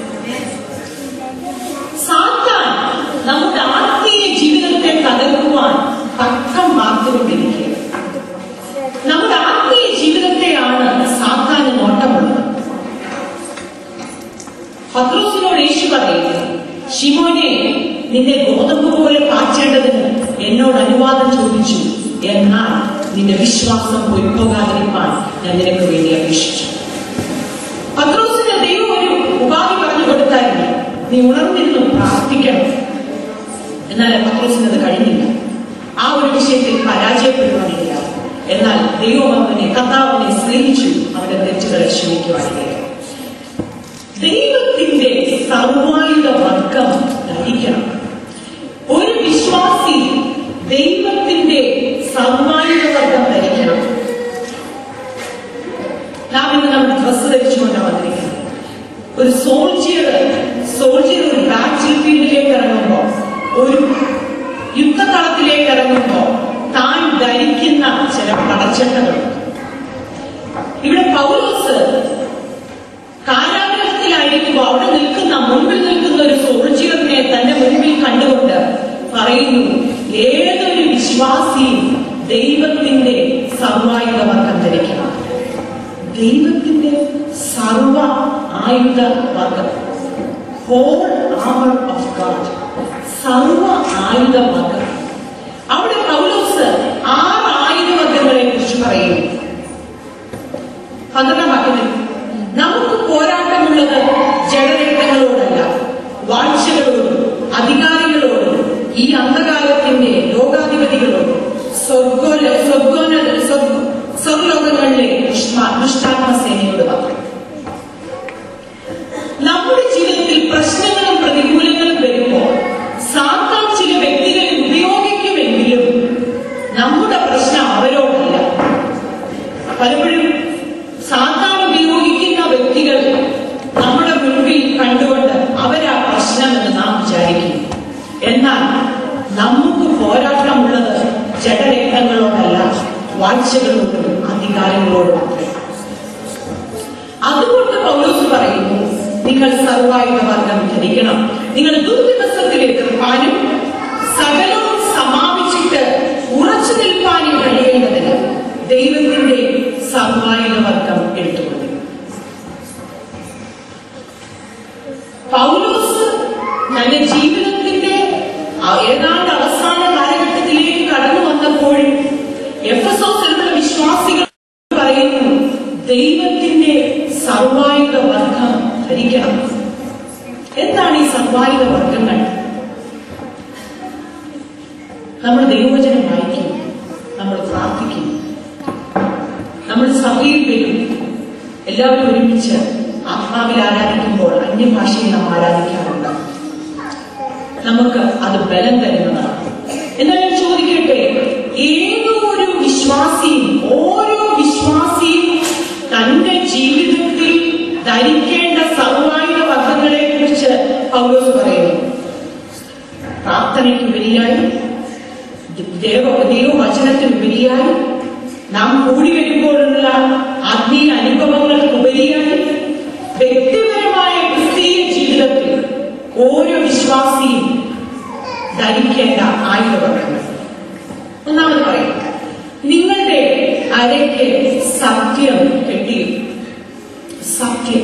സാത്താൻ നമ്മുടെ ആത്മീയ ജീവിതത്തെ തകർക്കുവാൻ തക്കം പാർത്തുകൊണ്ടിരിക്കുക നമ്മുടെ ആത്മീയ ജീവിതത്തെയാണ് സാത്താന് നോട്ടമുള്ളത് പത്രോസിനോട് യേശു പറയുന്നു ഷിമോനെ നിന്നെ ഗോതമ്പ് പോലെ കാച്ചേണ്ടതിന് എന്നോട് അനുവാദം ചോദിച്ചു എന്നാൽ നിന്റെ വിശ്വാസം പൊയ്പോകാതിരിക്കാൻ ഞാൻ നിനക്ക് വേണ്ടി അപേക്ഷിച്ചു പത്രോസിന് ദൈവം ഒരു ഉപാധി പറഞ്ഞു കൊടുത്തായിരുന്നു നീ ഉണർന്നിരുന്നു പ്രാർത്ഥിക്കണം എന്നാൽ പത്രോസിന് അത് കഴിഞ്ഞില്ല ആ ഒരു വിഷയത്തിൽ പരാജയപ്പെടുവാനില്ല എന്നാൽ ദൈവം അവനെ കർത്താവിനെ സ്നേഹിച്ചു അവന്റെ തെറ്റുകളെ ക്ഷമിക്കുവാനില്ല ദൈവത്തിന്റെ സർവായുധ വർഗം നാം ഇന്ന് നമ്മുടെ ഡ്രസ്സ് ധരിച്ചുകൊണ്ടാണ് വന്നിരിക്കുന്നത് ഒരു സോൾജിയർ സോൾജിയർ ഒരു ബാറ്റിൽ ഫീൽഡിലേക്ക് ഇറങ്ങുമ്പോൾ ഒരു യുദ്ധകളത്തിലേക്ക് ഇറങ്ങുമ്പോൾ താൻ ധരിക്കുന്ന ചില പടച്ചട്ടകളുണ്ട് ഇവിടെ പൗലോസ് കാരാഗ്രഹത്തിലായിരിക്കുമ്പോൾ അവിടെ നിൽക്കുന്ന മുൻപിൽ നിൽക്കുന്ന ഒരു സോൾജിയറിനെ തന്റെ മുൻപിൽ കണ്ടുകൊണ്ട് പറയുന്നു ഏതൊരു വിശ്വാസിയും ദൈവത്തിന്റെ സർവായുധ വർഗം ധരിക്കണം ദൈവത്തിന്റെ സർവ ആയുധ വർഗം ഹോൾ ആമർ ഓഫ് ഗാഡ് സർവ ആയുധ വർഗം അവിടെ പൗലോസ് ആറ് ആയുധ വർഗങ്ങളെ കുറിച്ച് പറയുന്നു പന്ത്രണ്ടാം വാക്യത്തിൽ നമുക്ക് പോരാട്ടമുള്ളത് ജഡരക്തങ്ങളോടല്ല വാഴ്ചകളോടും അധികാരികളോടും ഈ അന്ധകാലത്തിന്റെ ലോകാധിപതികളോടും സ്വർഗോല സ്വർഗോന സ്വർഗ- സ്വർലോകങ്ങളിലെ ദുഷ്മാ- ദുഷ്ടാത്മ സേനയോട് മാത്രം നമ്മുടെ ജീവിതത്തിൽ പ്രശ്നങ്ങളും പ്രതികൂലങ്ങളും വരുമ്പോൾ സാത്താൻ ചില വ്യക്തികളെ ഉപയോഗിക്കുമെങ്കിലും നമ്മുടെ പ്രശ്നം അവരോടല്ല പലപ്പോഴും സാത്താൻ ഉപയോഗിക്കുന്ന വ്യക്തികൾ നമ്മുടെ മുൻപിൽ കണ്ടുകൊണ്ട് അവരാ പ്രശ്നമെന്ന് നാം വിചാരിക്കും എന്നാൽ നമുക്ക് പോരാട്ടമുള്ളത് ജഡരക്തങ്ങളോടല്ല വാഴ്ചകളോടും അധികാരങ്ങളോടും മാത്രമേ അതുകൊണ്ട് പൗലോസ് പറയുന്നു നിങ്ങൾ സർവായുധ വർഗം ധരിക്കണം നിങ്ങൾ ദുർദിവസത്തിൽ എതിർപ്പാനും സകലവും സമാപിച്ചിട്ട് ഉറച്ചു നിൽപ്പാനും കഴിയേണ്ടതിന് ദൈവത്തിന്റെ സർവായുധ വർഗം എടുത്തുകൊള്ളു പൗലോസ് തന്റെ ജീവിതത്തിന്റെ ആ- ഏതാണ്ട് അവസാന കാലഘട്ടത്തിലേക്ക് കടന്നു വന്നപ്പോഴും എഫ് എസ് ഒസിലുള്ള വിശ്വാസികൾ പറയുന്നു ദൈവത്തിന്റെ സർവായുധ വർഗം ധരിക്കണം എന്താണ് ഈ സർവായുധ വർഗങ്ങൾ നമ്മൾ ദൈവവചനം വായിക്കും നമ്മൾ പ്രാർത്ഥിക്കും നമ്മൾ സഭയിൽ വരും എല്ലാവരും ഒരുമിച്ച് ആത്മാവിൽ ആരാധിക്കുമ്പോൾ അന്യഭാഷയിൽ നാം ആരാധിക്കാറുണ്ട് നമുക്ക് അത് ബലം തരുന്നതാണ് എന്നാൽ ഞാൻ ചോദിക്കട്ടെ ഏതോ ഒരു വിശ്വാസിയും ഓരോ വിശ്വാസിയും തന്റെ ജീവിതത്തിൽ ധരിക്കേണ്ട സർവായുധ വർഗങ്ങളെ കുറിച്ച് പൗലോസ് പറയുന്നു പ്രാർത്ഥനയ്ക്കുപരിയായി ദേവ ദൈവവചനത്തിനുപരിയായി നാം കൂടി വരുമ്പോഴുള്ള ആത്മീയ അനുഭവങ്ങൾക്കുപരിയായി വ്യക്തിപരമായ ക്രിസ്തീയ ജീവിതത്തിൽ ഓരോ വിശ്വാസിയും ധരിക്കേണ്ട ആയുധവർഗങ്ങൾ ഒന്നാമത് പറയും നിങ്ങളുടെ അരയ്ക്ക് സത്യം കെട്ടി സത്യം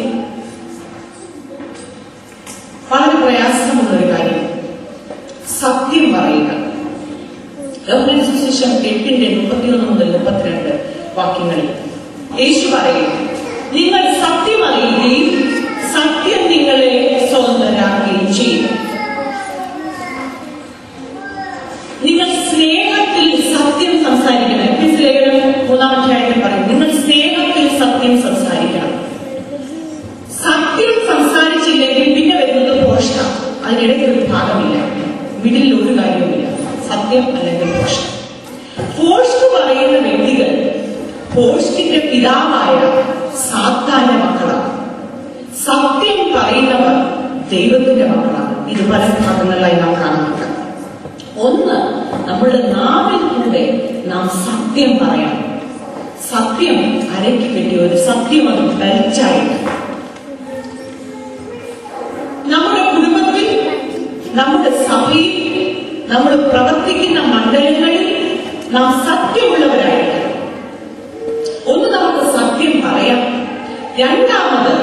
വളരെ പ്രയാസമുള്ള ഒരു കാര്യം സത്യം പറയുക യോഹന്നാന്റെ സുവിശേഷം എട്ടിന്റെ മുപ്പത്തിയൊന്ന് മുതൽ മുപ്പത്തിരണ്ട് വാക്യങ്ങളിൽ യേശു പറയുന്നു നിങ്ങൾ സത്യം അറിയുകയും സത്യം നിങ്ങളെ സ്വതന്ത്രരാക്കുകയും ചെയ്യും നിങ്ങൾ സ്നേഹത്തിൽ സത്യം സംസാരിക്കണം എഫീസ് ലേഖനം മൂന്നാം അധ്യായത്തിൽ പറയും നിങ്ങൾ സ്നേഹത്തിൽ സത്യം സംസാരിക്കണം സത്യം സംസാരിച്ചില്ലെങ്കിൽ പിന്നെ വരുന്നത് പോഷണം അതിനിടയ്ക്ക് ഒരു ഭാഗമില്ല മിഡിൽ ഒരു കാര്യവുമില്ല സത്യം അല്ലെങ്കിൽ പോഷണം പോഷ്ക് പറയുന്ന വ്യക്തികൾ പോഷ്കിന്റെ പിതാവായ സാത്താന്റെ മക്കളാണ് സത്യം പറയുന്നവർ ദൈവത്തിന്റെ മക്കളാണ് ഇത് പല ഭാഗങ്ങളിലായി നാം കാണുന്നുണ്ട് ഒന്ന് നമ്മളുടെ നാവിൽ കൂടെ നാം സത്യം പറയണം സത്യം അരയ്ക്ക് കിട്ടിയ ഒരു സത്യം അത് ബെൽറ്റായിട്ട് നമ്മുടെ കുടുംബത്തിൽ നമ്മുടെ സഭയിൽ നമ്മൾ പ്രവർത്തിക്കുന്ന മണ്ഡലങ്ങളിൽ നാം സത്യമുള്ളവരായിരിക്കണം ഒന്ന് നമുക്ക് സത്യം പറയാം രണ്ടാമത്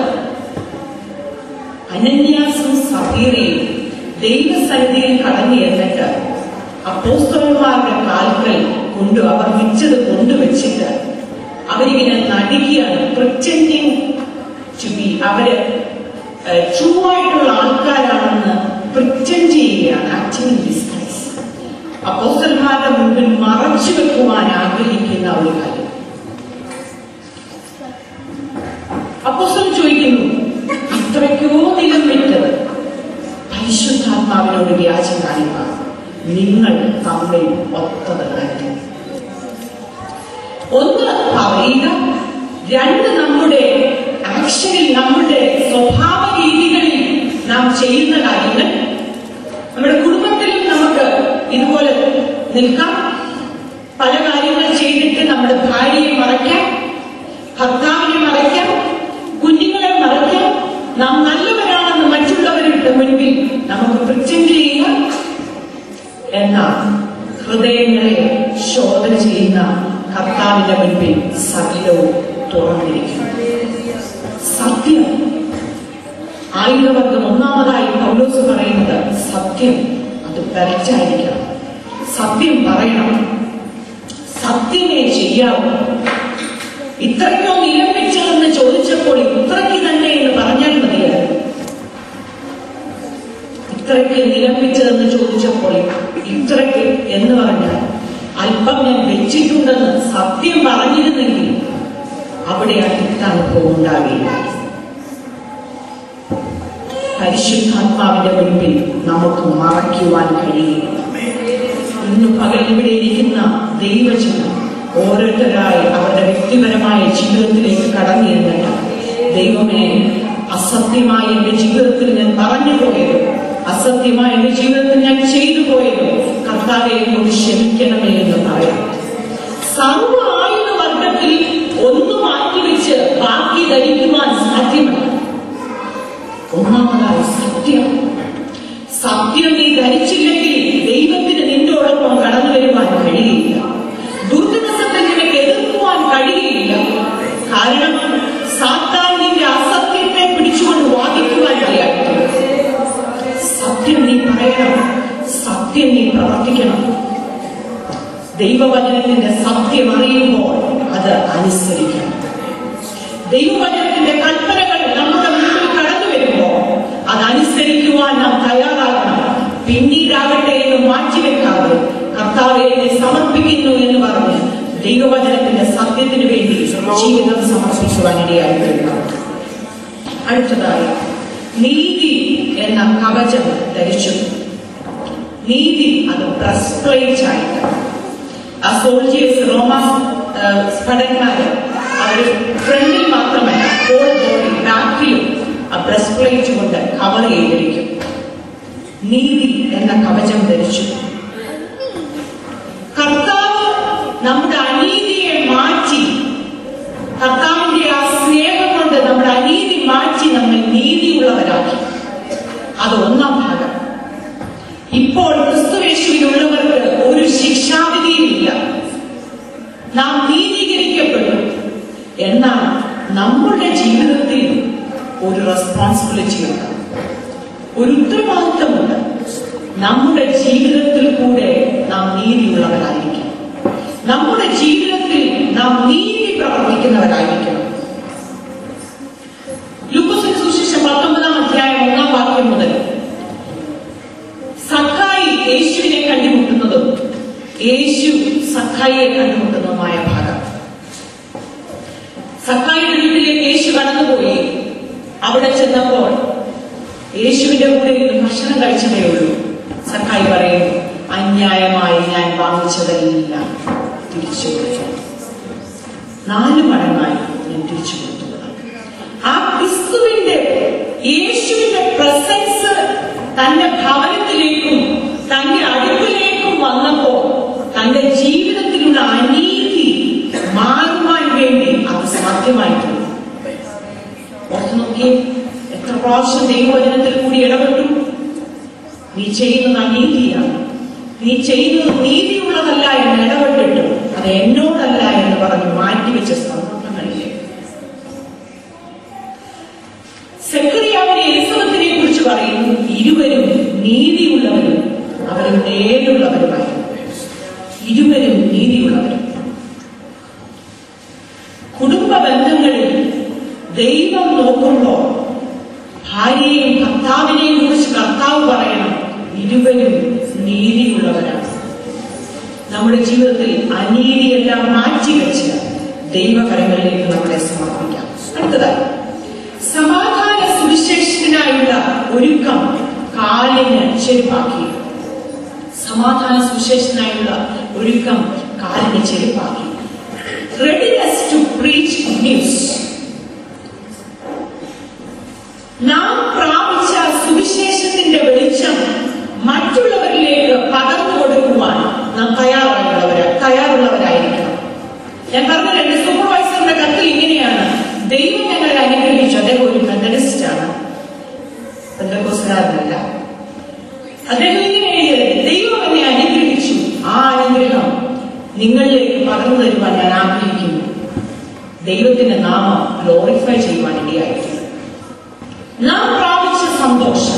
അനന്യാസും സഫീറയും ദൈവസന്നിധിയിൽ കടന്നു എന്നിട്ട് അപ്പോസ്തലന്മാരുടെ കാൽക്കൽ കൊണ്ടു അവർ വിച്ചത് കൊണ്ടുവച്ചിട്ട് അവരിങ്ങനെ നടിക്കുകയാണ് പ്രിറ്റൻഡിങ് ടു ബി അവര് ട്രൂ ആയിട്ടുള്ള ആൾക്കാരാണെന്ന് പ്രിറ്റൻഡ് ചെയ്യുകയാണ് ആക്ടിങ് ഡിസ്കൈസ് അപ്പോസ്തലന്മാരുടെ മുമ്പിൽ മറച്ചു വെക്കുവാൻ ആഗ്രഹിക്കുന്ന ഒരു കാര്യം അപ്പോസ്തലൻ ചോദിക്കുന്നു ഇത്രയ്ക്കോ നിലം വിട്ടത് പരിശുദ്ധാത്മാവിനോട് വ്യാജം കാണിക്കുക നിങ്ങൾ തമ്മിൽ ഒത്തത് തന്നെ ഒന്ന് പറയുക രണ്ട് നമ്മുടെ ചെയ്യുന്ന കാര്യങ്ങൾ നമ്മുടെ കുടുംബത്തിലും നമുക്ക് ഇതുപോലെ നിൽക്കാം പല കാര്യങ്ങൾ ചെയ്തിട്ട് നമ്മുടെ ഭാര്യയെ മറയ്ക്കാം ഭർത്താവിനെ മറയ്ക്കാം കുഞ്ഞുങ്ങളെ മറയ്ക്കാം നാം നല്ലവരാണെന്ന് മറ്റുള്ളവരുടെ മുൻപിൽ നമുക്ക് പ്രത്യന്റ് ചെയ്യുക എന്നാൽ ഹൃദയങ്ങളെ ശോധന ചെയ്യുന്ന കർത്താവിന്റെ മുൻപിൽ സകലവും തുറന്നിരിക്കും സത്യം ആയുധവർഗം ഒന്നാമതായി പൗലോസ് പറയുന്നത് സത്യം അത് പരച്ചായിരിക്കണം സത്യം പറയണം സത്യമേ ചെയ്യാവൂ ഇത്രയ്ക്കോ നിലം വെച്ചതെന്ന് ചോദിച്ചപ്പോൾ ഇത്രയ്ക്ക് തന്നെ എന്ന് പറഞ്ഞാൽ മതിയായിരുന്നു ഇത്രയ്ക്ക് നിലം വെച്ചതെന്ന് ചോദിച്ചപ്പോൾ ഇത്രയ്ക്ക് എന്ന് പറഞ്ഞാൽ അല്പം ഞാൻ വെച്ചിട്ടുണ്ടെന്ന് സത്യം പറഞ്ഞിരുന്നെങ്കിൽ അവിടെ അനുഭവം ഉണ്ടാവില്ല പരിശുദ്ധാത്മാവിന്റെ മുൻപിൽ നമുക്ക് മറയ്ക്കുവാൻ കഴിയില്ല ഇന്ന് പകൽ ഇവിടെ ഇരിക്കുന്ന ദൈവജനം ഓരോരുത്തരായി അവരുടെ വ്യക്തിപരമായ ജീവിതത്തിലേക്ക് കടന്നിരുന്നിട്ട് ദൈവമേ അസത്യമായ എന്റെ ജീവിതത്തിൽ ഞാൻ പറഞ്ഞു പോയത് അസത്യമായ എന്റെ ജീവിതത്തിൽ ഞാൻ ചെയ്തു പോയത് കർത്താവെ എന്നോട് ക്ഷമിക്കണമേ എന്ന് പറയാം സർവ ആയുധ വർഗത്തിൽ ഒന്ന് മാറ്റിവെച്ച് ബാക്കി ധരിക്കുവാൻ സാധ്യമല്ല ഒന്നാമതായി സത്യം സത്യം നീ ധരിച്ചില്ലെങ്കിൽ ദൈവത്തിന് നിന്നോടൊപ്പം കടന്നു വരുവാൻ കഴിയില്ല ദുർദിവസത്തെ നിനക്ക് എതിർക്കുവാൻ കഴിയില്ല കാരണം സാത്താൻ നിന്റെ അസത്യത്തെ പിടിച്ചുകൊണ്ട് വാദിക്കുവാൻ കഴിയാത്ത സത്യം നീ പറയണം സത്യം നീ പ്രവർത്തിക്കണം ദൈവവചനത്തിന്റെ സത്യം അറിയുമ്പോൾ അത് അനുസരിക്കണം ദൈവവചനത്തിന്റെ കൽപ്പനകൾ നമ്മുടെ മുന്നിൽ കടന്നു വരുമ്പോൾ അതനുസരിക്കുവാൻ നാം തയ്യാറാകണം പിന്നീടാകട്ടെ എന്ന് മാറ്റിവെക്കാതെ കർത്താവെ എന്നെ സമർപ്പിക്കുന്നു എന്ന് പറഞ്ഞ് ദൈവവചനത്തിന്റെ സത്യത്തിന് വേണ്ടി ജീവിതം സമർപ്പിക്കുവാൻ ഇടയായി തീരണം അടുത്തതായി നീതി എന്ന കവചം ധരിച്ചു നീതി അത് ബ്രസ്പ്ലേറ്റ് ആയിട്ട് ആ സോൾജിയേഴ്സ് റോമ ഭടന്മാര് അവർ ഫ്രണ്ടിൽ മാത്രമല്ല ഹോൾ ബോഡി ബാക്കിലും ആ ബ്രസ്പ്ലേറ്റ് കൊണ്ട് കവർ ചെയ്തിരിക്കും നീതി എന്ന കവചം ധരിച്ചു കർത്താവ് നമ്മുടെ അനീതിയെ മാറ്റി കർത്താവിന്റെ ആ സ്നേഹം കൊണ്ട് നമ്മുടെ അനീതി മാറ്റി നമ്മെ നീതിയുള്ളവരാക്കി അത് ഒന്നാം ഭാഗം ഇപ്പോൾ ക്രിസ്തുവേശുവിനുള്ളവർക്ക് ഒരു ശിക്ഷാവിധിയുമില്ല നാം നീതീകരിക്കപ്പെട്ടു എന്നാൽ നമ്മുടെ ജീവിതത്തിൽ ഒരു റെസ്പോൺസിബിലിറ്റി ഉണ്ട് ഒരു ഉത്തരവാദിത്തമുണ്ട് നമ്മുടെ ജീവിതത്തിൽ കൂടെ നാം നീതിയുള്ളവരായിരിക്കണം നമ്മുടെ ജീവിതത്തിൽ നാം നീതി പ്രവർത്തിക്കുന്നവരായിരിക്കണം ലൂക്കോസിന് സുശേഷം പത്തൊമ്പതാം അധ്യായം ഒന്നാം വാക്യം മുതൽ സഖായി യേശുവിനെ കണ്ടുമുട്ടുന്നതും യേശു സഖായിയെ കണ്ടുമുട്ടുന്നതുമായ ഭാഗം സഖായിയുടെ വീട്ടിലേക്ക് യേശു കടന്നുപോയി അവിടെ ചെന്നപ്പോൾ യേശുവിന്റെ കൂടെ ഇരുന്ന് ഭക്ഷണം കഴിച്ചതേ ഉള്ളൂ സഖായി പറയുന്നു അന്യായമായി ഞാൻ വാങ്ങിച്ചതെല്ലാം തിരിച്ചു കൊടുത്തു നാല് മടങ്ങായി ഞാൻ തിരിച്ചു കൊടുത്തു ആ ക്രിസ്തുവിന്റെ യേശുവിന്റെ പ്രസൻസ് തന്റെ ഭവനത്തിലേക്കും തന്റെ അടുക്കിലേക്കും വന്നപ്പോ തന്റെ ജീവിതത്തിലുള്ള അനീതി മാറുവാൻ വേണ്ടി അത് സാധ്യമായിട്ടുണ്ട് ഓർത്ത് നോക്കിയേ എത്ര പ്രാവശ്യം ദൈവവചനത്തിൽ കൂടി ഇടപെട്ടു നീ ചെയ്യുന്നത് അനീതിയാണ് നീ ചെയ്യുന്നത് നീതിയുള്ളതല്ല എന്ന് ഇടപെട്ടിട്ട് അത് എന്നോടല്ല എന്ന് പറഞ്ഞ് മാറ്റിവെച്ച സന്ദർഭങ്ങളില്ലേ സെക്രിയാവിനെ എലിസബത്തിനെ കുറിച്ച് പറയുന്നു ഇരുവരും നീതിയുള്ളവരും അവരും നേരുള്ളവരുമായിരുന്നു ഇരുവരും നീതിയുള്ളവരും കുടുംബ ബന്ധങ്ങളിൽ ദൈവം നോക്കുമ്പോൾ ഭാര്യയെയും ഭർത്താവിനെയും കുറിച്ച് കർത്താവ് പറയണം ഇരുവരും നീതിയുള്ളവരാണ് നമ്മുടെ ജീവിതത്തിൽ അനീതിയെല്ലാം മാറ്റിവെച്ച് ദൈവകരങ്ങളിലേക്ക് നമ്മളെ സമർപ്പിക്കാം അടുത്തതായി സമാധാന സുവിശേഷത്തിനായുള്ള ഒരുക്കം കാലിന് ചെരുപ്പാക്കി സമാധാന സുവിശേഷത്തിനായുള്ള ഒരുക്കം കാലിന് ചെരുപ്പാക്കി റെഡിനെസ് ടു പ്രീച്ച് ന്യൂസ് നാം പ്രാപിച്ച സുവിശേഷ മനസ്സുകാരനല്ല അദ്ദേഹം ഇങ്ങനെ എഴുതിയത് ദൈവം എന്നെ അനുഗ്രഹിച്ചു ആ അനുഗ്രഹം നിങ്ങളിലേക്ക് പകർന്നു തരുവാൻ ഞാൻ ആഗ്രഹിക്കുന്നു ദൈവത്തിന്റെ നാമം ഗ്ലോറിഫൈ ചെയ്യുവാൻ ഇടയായിട്ടുണ്ട് നാം പ്രാപിച്ച സന്തോഷം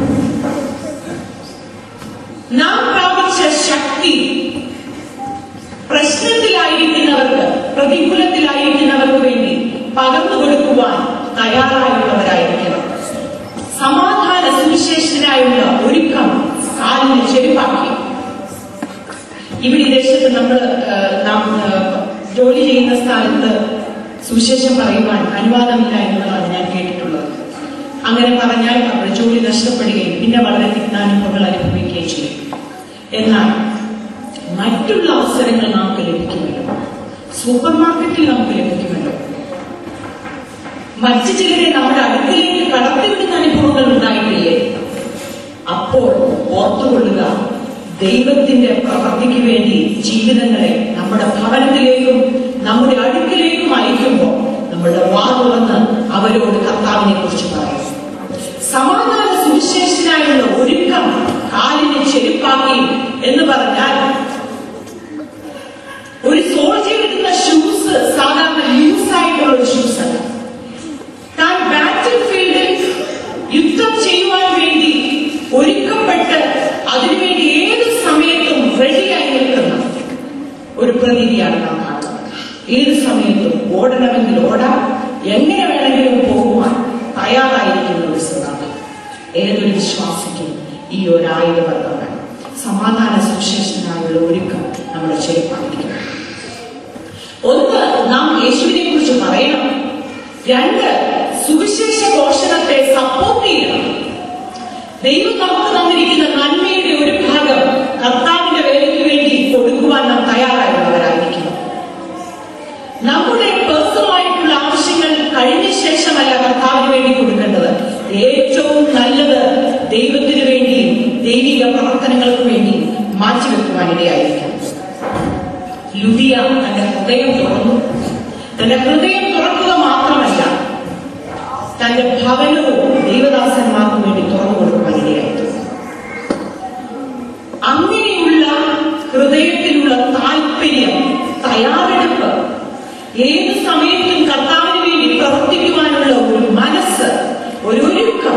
നാം പ്രാപിച്ച ശക്തി പ്രശ്നത്തിലായിരിക്കുന്നവർക്ക് പ്രതികൂലത്തിലായിരിക്കുന്നവർക്ക് വേണ്ടി പകർന്നു കൊടുക്കുവാൻ തയ്യാറായുള്ളവരായിരിക്കണം സമാധാന സുവിശേഷനായുള്ള ഒരുക്കം കാലിന് ചെരുപ്പാക്കി ഇവിടെ ഈ ദേശത്ത് നമ്മൾ നാം ആ, ജോലി ചെയ്യുന്ന സ്ഥാനത്ത് സുവിശേഷം പറയുവാൻ അനുവാദമില്ല എന്നുള്ളതാണ് ഞാൻ കേട്ടിട്ടുള്ളത് അങ്ങനെ പറഞ്ഞാൽ അവരുടെ ജോലി നഷ്ടപ്പെടുകയും പിന്നെ വളരെ തിക്നാനുഭവങ്ങൾ അനുഭവിക്കുകയും ചെയ്യും എന്നാൽ മറ്റുള്ള അവസരങ്ങൾ നമുക്ക് ലഭിക്കുമല്ലോ സൂപ്പർ മാർക്കറ്റിൽ നമുക്ക് ലഭിക്കുമല്ലോ മറ്റു ചിലരെ നമ്മുടെ അടുക്കലേക്ക് കടത്തിവിടുന്ന അനുഭവങ്ങൾ ഉണ്ടായിട്ടില്ലേ അപ്പോൾ ഓർത്തുകൊള്ളുക ദൈവത്തിന്റെ പ്രവൃത്തിക്ക് വേണ്ടി ജീവിതങ്ങളെ നമ്മുടെ ഭവനത്തിലേക്കും നമ്മുടെ അടുക്കിലേക്കും അയക്കുമ്പോൾ നമ്മളുടെ വാ തുറന്ന് അവരോട് കർത്താവിനെ കുറിച്ച് പറയും സമാധാന സുവിശേഷനായുള്ള ഒരുക്കം കാലിനെ ചെരുപ്പാക്കി എന്ന് പറഞ്ഞാൽ ഒരു സോൾജർ ഇടുന്ന ഷൂസ് സാധാരണ ലൂസ് ആയിട്ടുള്ള ഒരു ഷൂസ് അല്ല താൻ ബാറ്റിൽ ഫീൽഡിൽ യുദ്ധം ചെയ്യുവാൻ വേണ്ടി ഒരുക്കപ്പെട്ട് അതിനുവേണ്ടി ഏത് സമയത്തും റെഡിയായി നിൽക്കുന്ന ഒരു പ്രതീതിയാണ് നാം കാണുന്നത് ഏത് സമയത്തും ഓടണമെങ്കിൽ ഓടാം എങ്ങനെ വേണമെങ്കിലും പോകുവാൻ തയ്യാറായിരിക്കുന്ന ഒരു സ്വഭാവം ഏതൊരു വിശ്വാസിക്കും ഈ ഒരു ആയുധവർഗം വേണം സമാധാന സുശേഷനായുള്ള ഒരുക്കം നമ്മുടെ ചെറുപ്പായിരിക്കണം ഒന്ന് നാം യേശുവിനെ കുറിച്ച് പറയണം രണ്ട് സുവിശേഷ ഘോഷണത്തെ സപ്പോർട്ട് ചെയ്യണം ദൈവം നമുക്ക് തന്നിരിക്കുന്ന നന്മയുടെ ഒരു ഭാഗം കർത്താവിന്റെ വേലയ്ക്ക് വേണ്ടി കൊടുക്കുവാൻ നാം തയ്യാറായുള്ളവരായിരിക്കണം നമ്മുടെ പേഴ്സണൽ ആയിട്ടുള്ള ആവശ്യങ്ങൾ കഴിഞ്ഞ ശേഷമല്ല കർത്താവിന് വേണ്ടി കൊടുക്കേണ്ടത് ഏറ്റവും നല്ലത് ദൈവത്തിന് വേണ്ടിയും ദൈവിക പ്രവർത്തനങ്ങൾക്ക് വേണ്ടിയും മാറ്റിവെക്കുവാനിടയായിരിക്കണം ലുദിയ തന്റെ ഹൃദയം തുറന്നു തന്റെ ഹൃദയം തുറക്കുക മാത്രമല്ല തന്റെ ഭവനവും ദൈവദാസന്മാർക്ക് വേണ്ടി തുറന്നു കൊടുക്കുവാനിടയായിരുന്നു അങ്ങനെയുള്ള ഹൃദയത്തിലുള്ള താല്പര്യം തയ്യാറെടുപ്പ് ഏത് സമയത്തും കർത്താവിന് വേണ്ടി പ്രവർത്തിക്കുവാനുള്ള ഒരു മനസ്സ് ഒരു ഒരുക്കം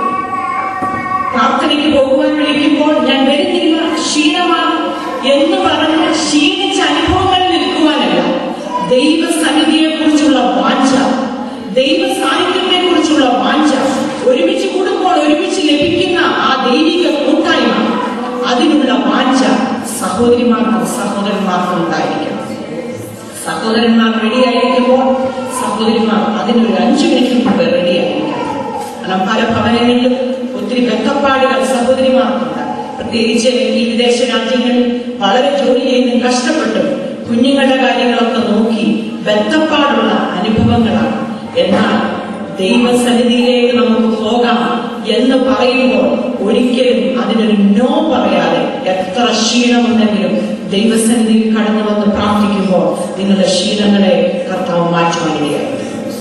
പ്രാർത്ഥനയ്ക്ക് പോകുവാൻ വിളിക്കുമ്പോൾ ഞാൻ വരുന്നില്ല ക്ഷീണമാണ് എന്ന് പറഞ്ഞ് ക്ഷീണിച്ച അനുഭവങ്ങളിൽ നിൽക്കുവാനല്ല ദൈവസന്നിധിയെ കുറിച്ചുള്ള വാഞ്ച ദൈവ സാന്നിധ്യത്തെ കുറിച്ചുള്ള വാഞ്ച ഒരുമിച്ച് കൂടുമ്പോൾ ഒരുമിച്ച് ലഭിക്കുന്ന ആ ദൈവിക കൂട്ടായ്മ അതിനുള്ള വാഞ്ച സഹോദരിമാർക്കും സഹോദരന്മാർക്കും ഉണ്ടായിരിക്കണം സഹോദരന്മാർ റെഡിയായിരിക്കുമ്പോൾ സഹോദരിമാർ അതിനൊരു അഞ്ചു മിനിറ്റ് മുമ്പ് റെഡിയായിരിക്കണം കാരണം പല ഭവനങ്ങളിലും ഒത്തിരി ബന്ധപ്പാടുകൾ സഹോദരിമാർക്കുണ്ട് പ്രത്യേകിച്ച് ഈ വിദേശ രാജ്യങ്ങളിൽ വളരെ ജോലി ചെയ്ത് കഷ്ടപ്പെട്ടും കുഞ്ഞുങ്ങളുടെ കാര്യങ്ങളൊക്കെ നോക്കി ബന്ധപ്പാടുള്ള അനുഭവങ്ങളാണ് എന്നാൽ ദൈവസന്നിധിയിലേക്ക് നമുക്ക് പോകാം എന്ന് പറയുമ്പോൾ ഒരിക്കലും അതിനൊരു നോ പറയാതെ എത്ര ക്ഷീണമുണ്ടെങ്കിലും ദൈവസന്നിധിയിൽ കടന്നു വന്ന് പ്രാർത്ഥിക്കുമ്പോൾ നിങ്ങളുടെ ക്ഷീണങ്ങളെ കർത്താവ് മാറ്റുവാനിടയായി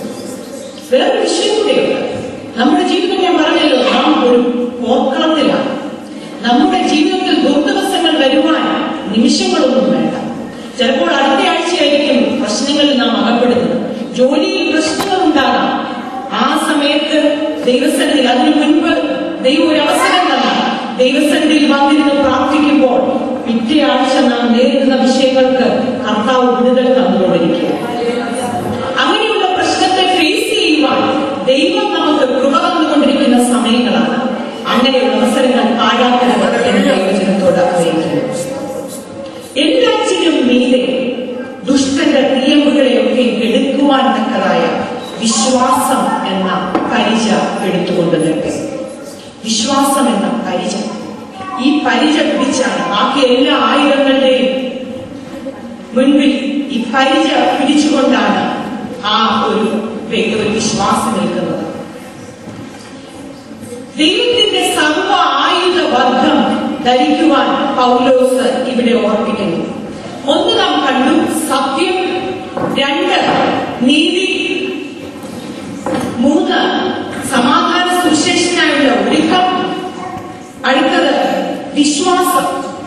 വേറെ വിഷയം കൂടെയുണ്ട് നമ്മുടെ ജീവിതം ഞാൻ പറഞ്ഞല്ലോ നാം ഒരു പോർക്കളത്തിലാണ് നമ്മുടെ ജീവിതത്തിൽ ദുർദിവസങ്ങൾ വരുവാൻ നിമിഷങ്ങളൊന്നും വേണ്ട ചിലപ്പോൾ അടുത്ത ആഴ്ചയായിരിക്കും പ്രശ്നങ്ങളിൽ നാം അകപ്പെടുന്നത് ജോലിയിൽ പ്രശ്നങ്ങൾ ഉണ്ടാകാം ആ സമയത്ത് ദൈവസന്നിധിയിൽ അതിനു മുൻപ് ദൈവം ഒരു അവസരം തന്ന ദൈവസന്നിധിയിൽ വന്നിരുന്ന് പ്രാർത്ഥിക്കുമ്പോൾ പിറ്റേ ആഴ്ച നാം നേരിടുന്ന വിഷയങ്ങൾക്ക് കർത്താവ് വിടുതൽ തന്നുകൊണ്ടിരിക്കുക അങ്ങനെയുള്ള പ്രശ്നത്തെ ഫേസ് ചെയ്യുവാൻ ദൈവം നമുക്ക് കൃപ തന്നുകൊണ്ടിരിക്കുന്ന സമയങ്ങളാണ് അങ്ങനെയുള്ള അവസരങ്ങൾ പാഴാക്കരുത് എന്ന് ദൈവജനത്തോട് അറിയിക്കുന്നു എല്ലാറ്റിനും മീതെ ദുഷ്ടന്റെ നിയമങ്ങളെയൊക്കെ എടുക്കുവാൻ തക്കതായ വിശ്വാസം എന്ന പരിച എടുത്തുകൊണ്ട് നിൽക്കും വിശ്വാസം എന്ന പരിച ഈ പരിച പിടിച്ചാണ് ബാക്കി എല്ലാ ആയുധങ്ങളുടെയും മുൻപിൽ ഈ പരിച പിടിച്ചുകൊണ്ടാണ് ആ ഒരു വ്യ- ഒരു വിശ്വാസം നിൽക്കുന്നത് ദൈവത്തിന്റെ സർവ ആയുധ വർഗം ധരിക്കുവാൻ പൗലോസ് ഇവിടെ ഓർപ്പിക്കുന്നു ഒന്ന് നാം കണ്ടു സത്യം രണ്ട് നീതി മൂന്ന് സമാധാന സുശേഷനായുള്ള ഒരുക്കം വിശ്വാസം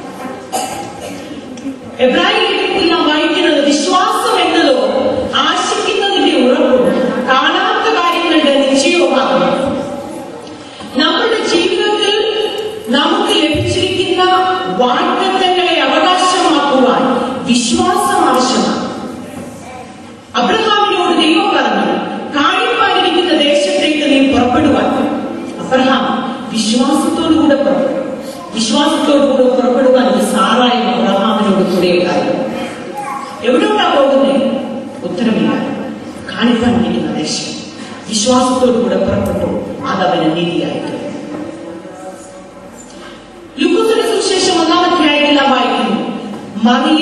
എബ്രാഹിം നാം വായിക്കുന്നത് വിശ്വാസം എന്നതോ ആശിക്കുന്നതിന്റെ ഉറപ്പും കാണാത്ത കാര്യങ്ങളുടെ നിശ്ചയവുമാകുന്നു നമ്മുടെ ജീവിതത്തിൽ നമുക്ക് ലഭിച്ചിരിക്കുന്ന വാഗ്ദത്തങ്ങളെ അവകാശമാക്കുവാൻ വിശ്വാസം ആവശ്യമാണ് അബ്രഹാമിനോട് ദൈവം പറഞ്ഞു കാണിപ്പാനിരിക്കുന്ന ദേശത്തേക്ക് നീ പുറപ്പെടുവാൻ അബ്രഹാം വിശ്വാസത്തോടുകൂടെ പുറപ്പെടും വിശ്വാസത്തോടുകൂടെ പുറപ്പെടുവാൻ ഒരു സാറായി അബ്രഹാമിനോട് കൂടെ ഉണ്ടായിരുന്നു എവിടോട്ടാ പോകുന്നേ ഉത്തരമില്ല കാണിപ്പാനിരിക്കുന്ന ദേശം വിശ്വാസത്തോടുകൂടെ പുറപ്പെട്ടു അതവന് നീതിയായിട്ട് ലുക്കൂസിന്റെ സുവിശേഷം ഒന്നാമധ്യായത്തിൽ നാം വായിക്കുന്നു മറിയ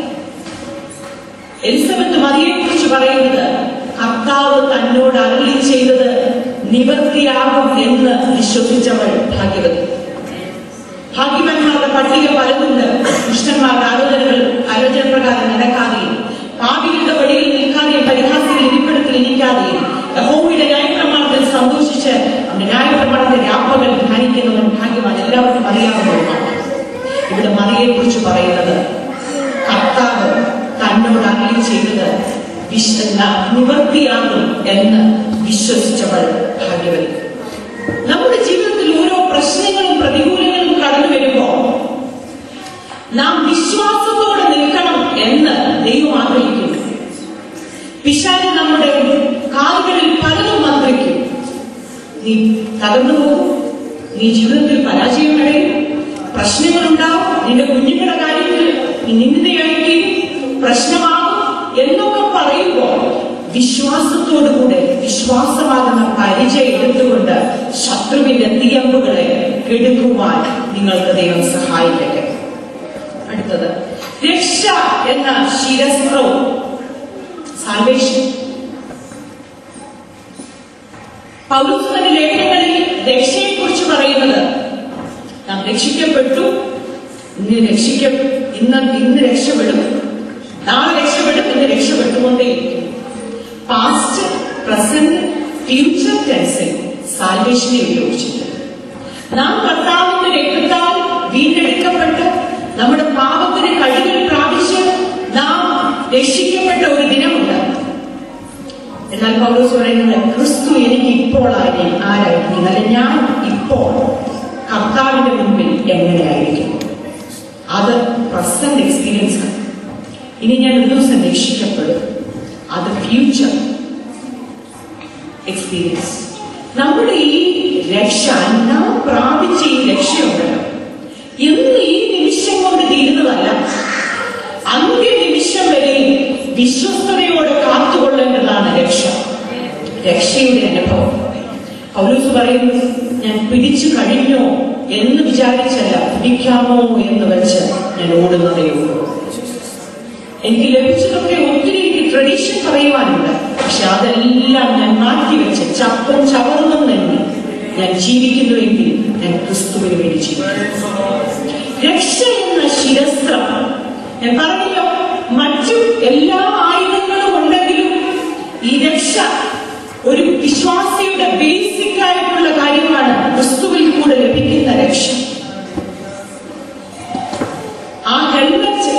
എലിസബത്ത് മറിയെ കുറിച്ച് പറയുന്നത് കർത്താവ് തന്നോട് അരളി ചെയ്തത് നിവർത്തിയാകും എന്ന് വിശ്വസിച്ചവൾ ഭാഗ്യവതി ഭാഗ്യവന്മാരുടെ പട്ടിക പലതുണ്ട് ദുഷ്ടന്മാരുടെ ആലോചനകൾ ആലോചന പ്രകാരം നടക്കാതെയും പാപികളുടെ വഴിയിൽ നിൽക്കാതെയും പരിഹാസികൾ ഇരിപ്പിടത്തിൽ ഇരിക്കാതെയും യഹോവയുടെ ന്യായപ്രമാണത്തിൽ സന്തോഷിച്ച് അവന്റെ ന്യായപ്രമാണത്തിന്റെ രാപ്പകൽ ധ്യാനിക്കുന്നവൻ ഭാഗ്യവാൻ എല്ലാവർക്കും അറിയാവുന്നതാണ് ഇവിടെ മറിയെ കുറിച്ച് പറയുന്നത് കർത്താവ് തന്നോട് അറിയി ചെയ്തത് വിശ്വ നിവർത്തിയാകും എന്ന് വിശ്വസിച്ചവൾ ഭാഗ്യവതി നമ്മുടെ ജീവിതത്തിൽ ഓരോ പ്രശ്നങ്ങളും പ്രതികൂലങ്ങളും കടന്നു വരുമ്പോൾ നാം വിശ്വാസത്തോടെ നിൽക്കണം എന്ന് ദൈവം ആഗ്രഹിക്കുന്നു പിശാച് നമ്മുടെ കാലുകളിൽ പലതും മന്ത്രിക്കും നീ തകർന്നു പോകും നീ ജീവിതത്തിൽ പരാജയം അടയും പ്രശ്നങ്ങളുണ്ടാവും നിന്റെ കുഞ്ഞുങ്ങളുടെ കാര്യത്തിൽ നീ നിന്ദയായിരിക്കും പ്രശ്നമാകും എന്നൊക്കെ പറയുമ്പോൾ വിശ്വാസത്തോടുകൂടെ വിശ്വാസമാകുന്ന പരിചയം എടുത്തുകൊണ്ട് ശത്രുവിന്റെ തീയമ്പുകളെ കെടുക്കുവാൻ നിങ്ങൾക്ക് ദൈവം സഹായിക്കട്ടെ അടുത്തത് രക്ഷ എന്ന ശിരസ്ത്രവും സാൽവേഷൻ പൗരസ്വന്റെ ലേഖനങ്ങളിൽ രക്ഷയെക്കുറിച്ച് പറയുന്നത് നാം രക്ഷിക്കപ്പെട്ടു ഇന്ന് രക്ഷിക്ക ഇന്ന് ഇന്ന് രക്ഷപ്പെടും നാളെ രക്ഷപ്പെടും ഇന്ന് രക്ഷപ്പെട്ടുകൊണ്ടേയിരിക്കും പാസ്റ്റ് പ്രസന്റ് ഫ്യൂച്ചർ ടെൻസിൽ സാൽവേഷനെ ഉപയോഗിച്ചിട്ടുണ്ട് നാം കർത്താവിന്റെ രക്തത്താൽ വീണ്ടെടുക്കപ്പെട്ട് നമ്മുടെ പാപത്തിന് കഴികൾ പ്രാപിച്ച് നാം രക്ഷിക്കപ്പെട്ട ഒരു ദിനമുണ്ട് എന്നാൽ പൗലോസ് പറയുന്നത് ക്രിസ്തു എനിക്ക് ഇപ്പോൾ ആയി ആരായിരിക്കും അല്ല ഞാൻ ഇപ്പോൾ കർത്താവിന്റെ മുൻപിൽ എങ്ങനെയായിരിക്കും അത് പ്രസന്റ് എക്സ്പീരിയൻസ് ആണ് ഇനി ഞാൻ ഒരു ദിവസം രക്ഷിക്കപ്പെടും അത് ഫ്യൂച്ചർ എക്സ്പീരിയൻസ് നമ്മുടെ ഈ രക്ഷ നാം പ്രാപിച്ച ഈ രക്ഷയുണ്ടല്ലോ ഇന്ന് ഈ നിമിഷം കൊണ്ട് തീരുന്നതല്ല അന്ത്യനിമിഷം വരെ വിശ്വസ്തയോടെ കാത്തുകൊള്ളേണ്ടതാണ് രക്ഷ രക്ഷയുടെ അനുഭവം പൗലൂസ് പറയുന്നു ഞാൻ പിടിച്ചു കഴിഞ്ഞോ എന്ന് വിചാരിച്ചല്ല പിടിക്കാമോ എന്ന് വെച്ച് ഞാൻ ഓടുന്നതേ ഉള്ളൂ എനിക്ക് ലഭിച്ചതൊക്കെ ഒത്തിരി എനിക്ക് ട്രഡീഷൻ പറയുവാനുണ്ട് പക്ഷെ അതെല്ലാം ഞാൻ മാറ്റിവെച്ച് ചപ്പും ചവർന്നും തന്നെ ഞാൻ ജീവിക്കുന്നുവെങ്കിൽ ഞാൻ ക്രിസ്തുവിന് വേണ്ടി ജീവിക്കും രക്ഷ എന്ന ശിരസ്ത്രം ഞാൻ പറഞ്ഞല്ലോ മറ്റു എല്ലാ ആയുധങ്ങളും ഉണ്ടെങ്കിലും ഈ രക്ഷ ഒരു വിശ്വാസിയുടെ ബേസിക് ആയിട്ടുള്ള കാര്യമാണ് ക്രിസ്തുവിൽ കൂടെ ലഭിക്കുന്ന രക്ഷ ആ ഹെൽമറ്റ്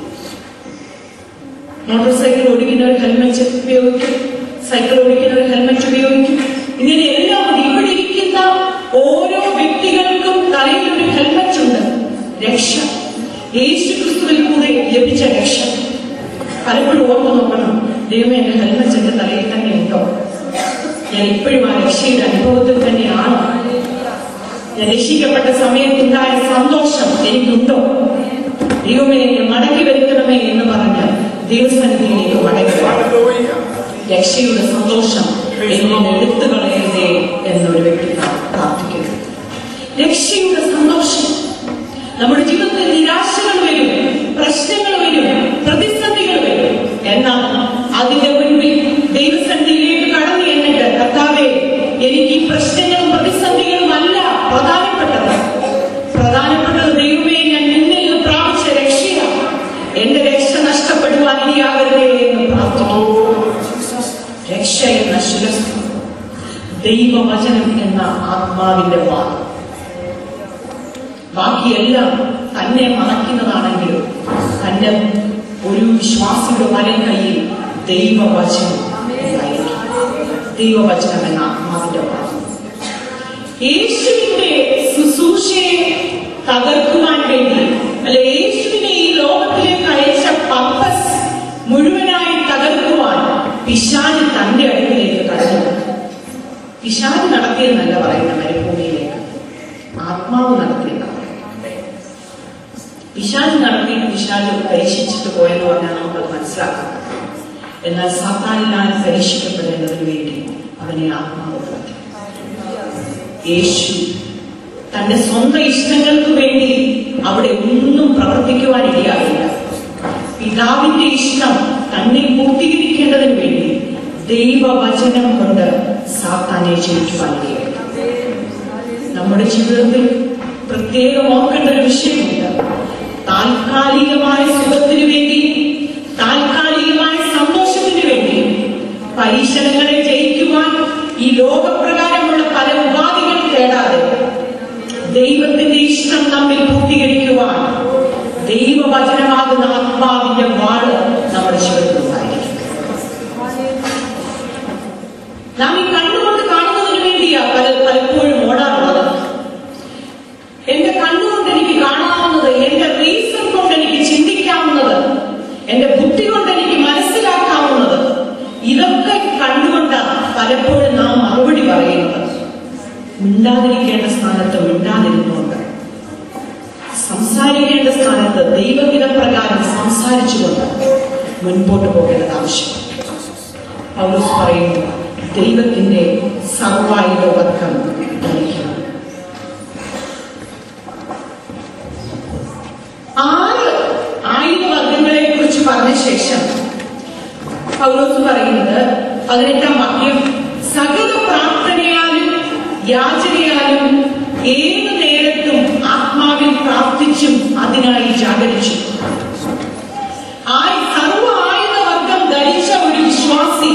മോട്ടോർ സൈക്കിൾ ഓടിക്കുന്നവർ ഹെൽമറ്റ് ഉപയോഗിക്കും സൈക്കിൾ ഓടിക്കുന്നവർ ഹെൽമറ്റ് ഉപയോഗിക്കും ഇങ്ങനെ എല്ലാം ഉണ്ട്. ഇവിടെ ഇരിക്കുന്ന ഓരോ വ്യക്തികൾക്കും തലയിൽ ഒരു ഹെൽമറ്റ് ഉണ്ട് രക്ഷ യേശു ക്രിസ്തുവിൽ കൂടെ ലഭിച്ച രക്ഷ പലപ്പോഴും ഓർത്ത് നോക്കണം ദൈവമേ എന്റെ ഹെൽമറ്റ് എന്റെ തലയിൽ തന്നെ ഉണ്ടോ ഞാൻ ഇപ്പോഴും ആ രക്ഷയുടെ അനുഭവത്തിൽ തന്നെയാണോ ഞാൻ രക്ഷിക്കപ്പെട്ട സമയത്തുണ്ടായ സന്തോഷം എനിക്കുണ്ടോ ദൈവമേ എന്നെ മടക്കി വരുത്തണമേ എന്ന് പറഞ്ഞ് ദൈവസന്നിധിയിലേക്ക് മടങ്ങി വരണം. രക്ഷയുടെ സന്തോഷം എന്നെ എടുത്തു കളയരുതേ എന്നൊരു വ്യക്തി പ്രാർത്ഥിക്കുന്നു രക്ഷയുടെ സന്തോഷം നമ്മുടെ ജീവിതത്തിൽ നിരാശകൾ വരും പ്രശ്നങ്ങൾ വരും പ്രതിസന്ധികൾ വരും എന്നാൽ അതിന്റെ മുൻപിൽ ദൈവസന്നിധിയിലേക്ക് കടന്നു എന്നിട്ട് കർത്താവെ എനിക്ക് ഈ പ്രശ്നങ്ങളും പ്രതിസന്ധികളും അല്ല പ്രധാനപ്പെട്ടത് പ്രധാനപ്പെട്ടത് ദൈവമേ ഞാൻ നിന്നിൽ നിന്ന് പ്രാപിച്ച രക്ഷയാണ് എന്റെ രക്ഷ നഷ്ടപ്പെടുവാൻ ഇനിയാകരുതേ എന്ന് പ്രാർത്ഥിക്കുന്നു രക്ഷ എന്ന ശിരസ് ദൈവവചനം എന്ന ആത്മാവിന്റെ വാദം ബാക്കിയെല്ലാം തന്നെ മറക്കുന്നതാണെങ്കിലും തന്റെ ഒരു വിശ്വാസിയുടെ വലം കയ്യിൽ ദൈവവചനം ഉണ്ടായിരിക്കും ദൈവവചനം എന്ന ആത്മാവിന്റെ വാക്ക് യേശുവിന്റെ ശുശ്രൂഷയെ തകർക്കുവാൻ വേണ്ടി അല്ലെ യേശുവിനെ ഈ ലോകത്തിലേക്ക് അയച്ച പർപ്പസ് മുഴുവനായി തകർക്കുവാൻ പിശാജ് തന്റെ അടുക്കിലേക്ക് കടന്നു പിശാജ് നടത്തിയെന്നല്ല പറയുന്ന മരുഭൂമിയിലേക്ക് ആത്മാവ് നടത്തിയെന്നാണ് പിശാജ് നടത്തിയിട്ട് പിശാജ് പരീക്ഷിച്ചിട്ട് പോയെന്ന് പറഞ്ഞാൽ നമുക്കത് മനസ്സിലാക്കാം എന്നാൽ സാത്താനിലാണ് പരീക്ഷിക്കപ്പെടേണ്ടതിന് വേണ്ടി അവനെ ആത്മാവ് നടത്തി യേശു തന്റെ സ്വന്തം ഇഷ്ടങ്ങൾക്ക് വേണ്ടി അവിടെ ഒന്നും പ്രവർത്തിക്കുവാൻ ഇടയാകില്ല പിതാവിന്റെ ഇഷ്ടം തന്നെ പൂർത്തീകരിക്കേണ്ടതിന് വേണ്ടി ദൈവവചനം കൊണ്ട് സാത്താനെ ജയിക്കുവാൻ ഇടയായി നമ്മുടെ ജീവിതത്തിൽ പ്രത്യേകം ഓർക്കേണ്ട ഒരു വിഷയമുണ്ട് താൽക്കാലികമായ സുഖത്തിന് വേണ്ടി താൽക്കാലികമായ സന്തോഷത്തിന് വേണ്ടി പരീക്ഷണങ്ങളെ ജയിക്കുവാൻ ഈ ലോകപ്രകാരമുള്ള പല ഉപാധികൾ തേടാതെ ദൈവത്തിന്റെ ഇഷ്ടം നമ്മിൽ പൂർത്തീകരിക്കുവാൻ ദൈവവചനമാകുന്ന ആത്മാവിന്റെ വാള് നമ്മുടെ ജീവിതത്തിൽ ഉണ്ടായിരിക്കും നാം ഈ കണ്ണുകൊണ്ട് കാണുന്നതിന് വേണ്ടിയാ പല പലപ്പോഴും ഓടാറുള്ളത് എന്റെ കണ്ണുകൊണ്ട് എനിക്ക് കാണാവുന്നത് എന്റെ റീസൺ കൊണ്ട് എനിക്ക് ചിന്തിക്കാവുന്നത് എന്റെ ബുദ്ധി കൊണ്ട് എനിക്ക് മനസ്സിലാക്കാവുന്നത് ഇതൊക്കെ കണ്ടുകൊണ്ടാണ് പലപ്പോഴും നാം മറുപടി പറയുന്നത് മിണ്ടാതിരിക്കേണ്ട സ്ഥാനത്ത് മിണ്ടാതിരുന്നുകൊണ്ട് സംസാരിക്കേണ്ട സ്ഥാനത്ത് ദൈവഹിതപ്രകാരം സംസാരിച്ചുകൊണ്ട് മുൻപോട്ട് പോകേണ്ടത് ആവശ്യമാണ് പൗലോസ് പറയുന്നു ദൈവത്തിന്റെ സർവായുധ വർഗം ധരിക്കണം ആറ് ആയുധവർഗങ്ങളെ കുറിച്ച് പറഞ്ഞ ശേഷം പൗലോസ് പറയുന്നത് പതിനെട്ടാം വാക്യം സകല പ്രാർത്ഥനയാലും യാചനയാലും ഏതു നേരത്തും ആത്മാവിൽ പ്രാർത്ഥിച്ചും അതിനായി ജാഗരിച്ചു ആ സർവ ആയുധവർഗം ധരിച്ച ഒരു വിശ്വാസി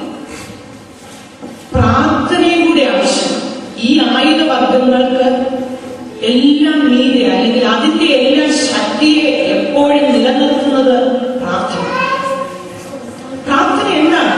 പ്രാർത്ഥനയും കൂടെ ആവശ്യം ഈ ആയുധവർഗങ്ങൾക്ക് എല്ലാം മീതെ അല്ലെങ്കിൽ അതിന്റെ എല്ലാ ശക്തിയെ എപ്പോഴും നിലനിർത്തുന്നത് പ്രാർത്ഥന പ്രാർത്ഥന എന്താണ്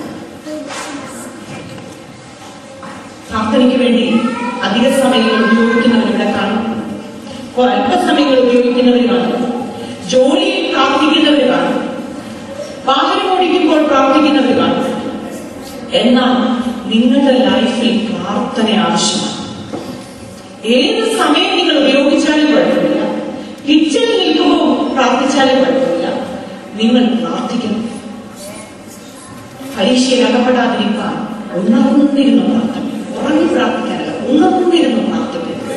പ്രാർത്ഥനയ്ക്ക് വേണ്ടി അധിക സമയങ്ങൾ ഉപയോഗിക്കുന്നവരിവിടെ കാണും കുറെ അല്പസമയങ്ങൾ ഉപയോഗിക്കുന്നവർ കാണും ജോലിയിൽ പ്രാർത്ഥിക്കുന്നവർ കാണും വാഹനം ഓടിക്കുമ്പോൾ പ്രാർത്ഥിക്കുന്നവർ കാണും എന്നാൽ നിങ്ങളുടെ ലൈഫിൽ പ്രാർത്ഥന ആവശ്യമാണ് ഏത് സമയം നിങ്ങൾ ഉപയോഗിച്ചാലും കുഴപ്പമില്ല കിച്ചണിൽ നിൽക്കുമ്പോൾ പ്രാർത്ഥിച്ചാലും കുഴപ്പമില്ല നിങ്ങൾ പ്രാർത്ഥിക്കണം പരീക്ഷയിൽ അകപ്പെടാതിരിക്കാൻ ഉണർന്നിരുന്നു പ്രാർത്ഥന ഉറങ്ങി പ്രാർത്ഥിക്കാനല്ല ഉണർന്നിരുന്നു പ്രാർത്ഥിക്കണം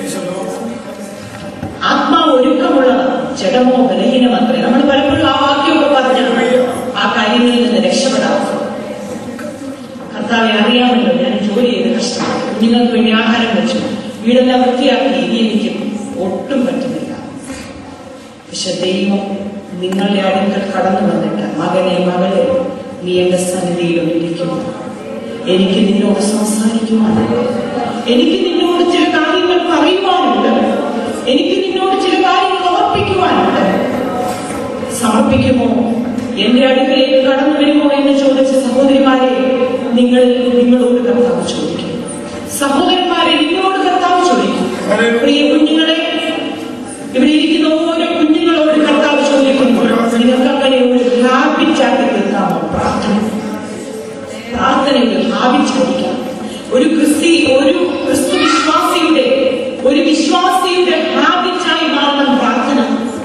ആത്മാവ് ഒരുക്കമുള്ളതാണ് ജഡമോ ബലഹീനമത്രേ നമ്മൾ പലപ്പോഴും ആ വാക്യമൊക്കെ പറഞ്ഞ ആ കാര്യങ്ങളിൽ നിന്ന് രക്ഷപ്പെടാറുണ്ട് കർത്താവെ അറിയാമല്ലോ ഞാൻ ജോലി ചെയ്ത് കഷ്ടപ്പെട്ടു കുഞ്ഞുങ്ങൾക്ക് വേണ്ടി ആഹാരം വെച്ചു വീടെല്ലാം വൃത്തിയാക്കി ഇനി എനിക്ക് ഒട്ടും പറ്റുന്നില്ല പക്ഷെ ദൈവം നിങ്ങളുടെ അടുക്കൽ കടന്നു വന്നിട്ട് മകനെ മകളെ നീ എന്റെ സന്നിധിയിൽ ഇരിക്കുന്നു എനിക്ക് നിന്നോട് സംസാരിക്കുവാനുണ്ട് എനിക്ക് നിന്നോട് ചില കാര്യങ്ങൾ പറയുവാനുണ്ട് എനിക്ക് നിന്നോട് ചില കാര്യങ്ങൾ ഓർപ്പിക്കുവാനുണ്ട് സമർപ്പിക്കുമോ എന്റെ അടുക്കലേക്ക് കടന്നു വരുമോ എന്ന് ചോദിച്ച സഹോദരിമാരെ നിങ്ങൾ നിങ്ങളോട് കർത്താവ് ചോദിക്കും സഹോദരന്മാരെ നിങ്ങളോട് കർത്താവ് ചോദിക്കും പ്രിയ കുഞ്ഞുങ്ങളെ ഇവിടെ ഇരിക്കുന്ന ഓരോ കുഞ്ഞുങ്ങളോട് കർത്താവ് ചോദിക്കുന്നു നിങ്ങൾക്ക് അങ്ങനെ ഒരു ഹാബിറ്റാക്കി തീർക്കാമോ പ്രാർത്ഥന പ്രാർത്ഥന ഒരു ഹാബിറ്റായിരിക്കാം ഒരു ക്രിസ്തി ഒരു ക്രിസ്തു വിശ്വാസിയുടെ ഒരു വിശ്വാസിയുടെ ഹാബിറ്റായി മാറണം പ്രാർത്ഥന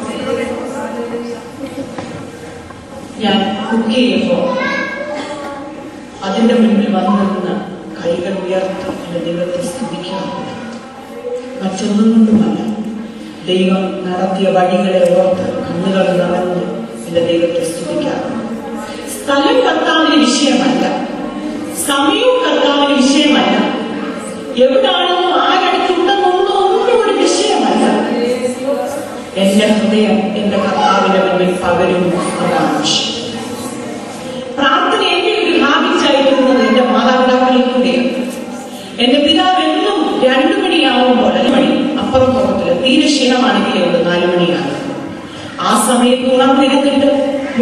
ഞാൻ കുക്ക് ചെയ്യുമ്പോ അതിന്റെ മുന്നിൽ വന്നിരുന്ന കൈകൾ ഉയർത്തി എന്റെ ദൈവത്തെ സ്തുതിക്കാറുണ്ട് മറ്റൊന്നും കൊണ്ടുമല്ല ദൈവം നടത്തിയ വഴികളെ ഓർത്ത് കണ്ണുകൾ നിറഞ്ഞ് എന്റെ ദൈവത്തെ സ്തുതിക്കാറുണ്ട് സ്ഥലം കർത്താവിന് വിഷയമല്ല സമയവും കർത്താവിന് വിഷയമല്ല എവിടാണോ ആരടുത്തുണ്ടെന്നുള്ളോ ഒന്നും ഒരു വിഷയമല്ല എന്റെ ഹൃദയം എന്റെ കർത്താവിന്റെ മുന്നിൽ പകരും അതാണ് വിഷയം പ്രാർത്ഥന എന്റെ ഒരു ഹാബിറ്റായിരിക്കുന്നത് എന്റെ മാതാപിതാക്കളിൽ കൂടെയാണ് എന്റെ പിതാവ് എന്നും രണ്ടു മണിയാവുമ്പോൾ അല്ല മണി അപ്പുറം പുറത്തില് തീരെ ക്ഷീണം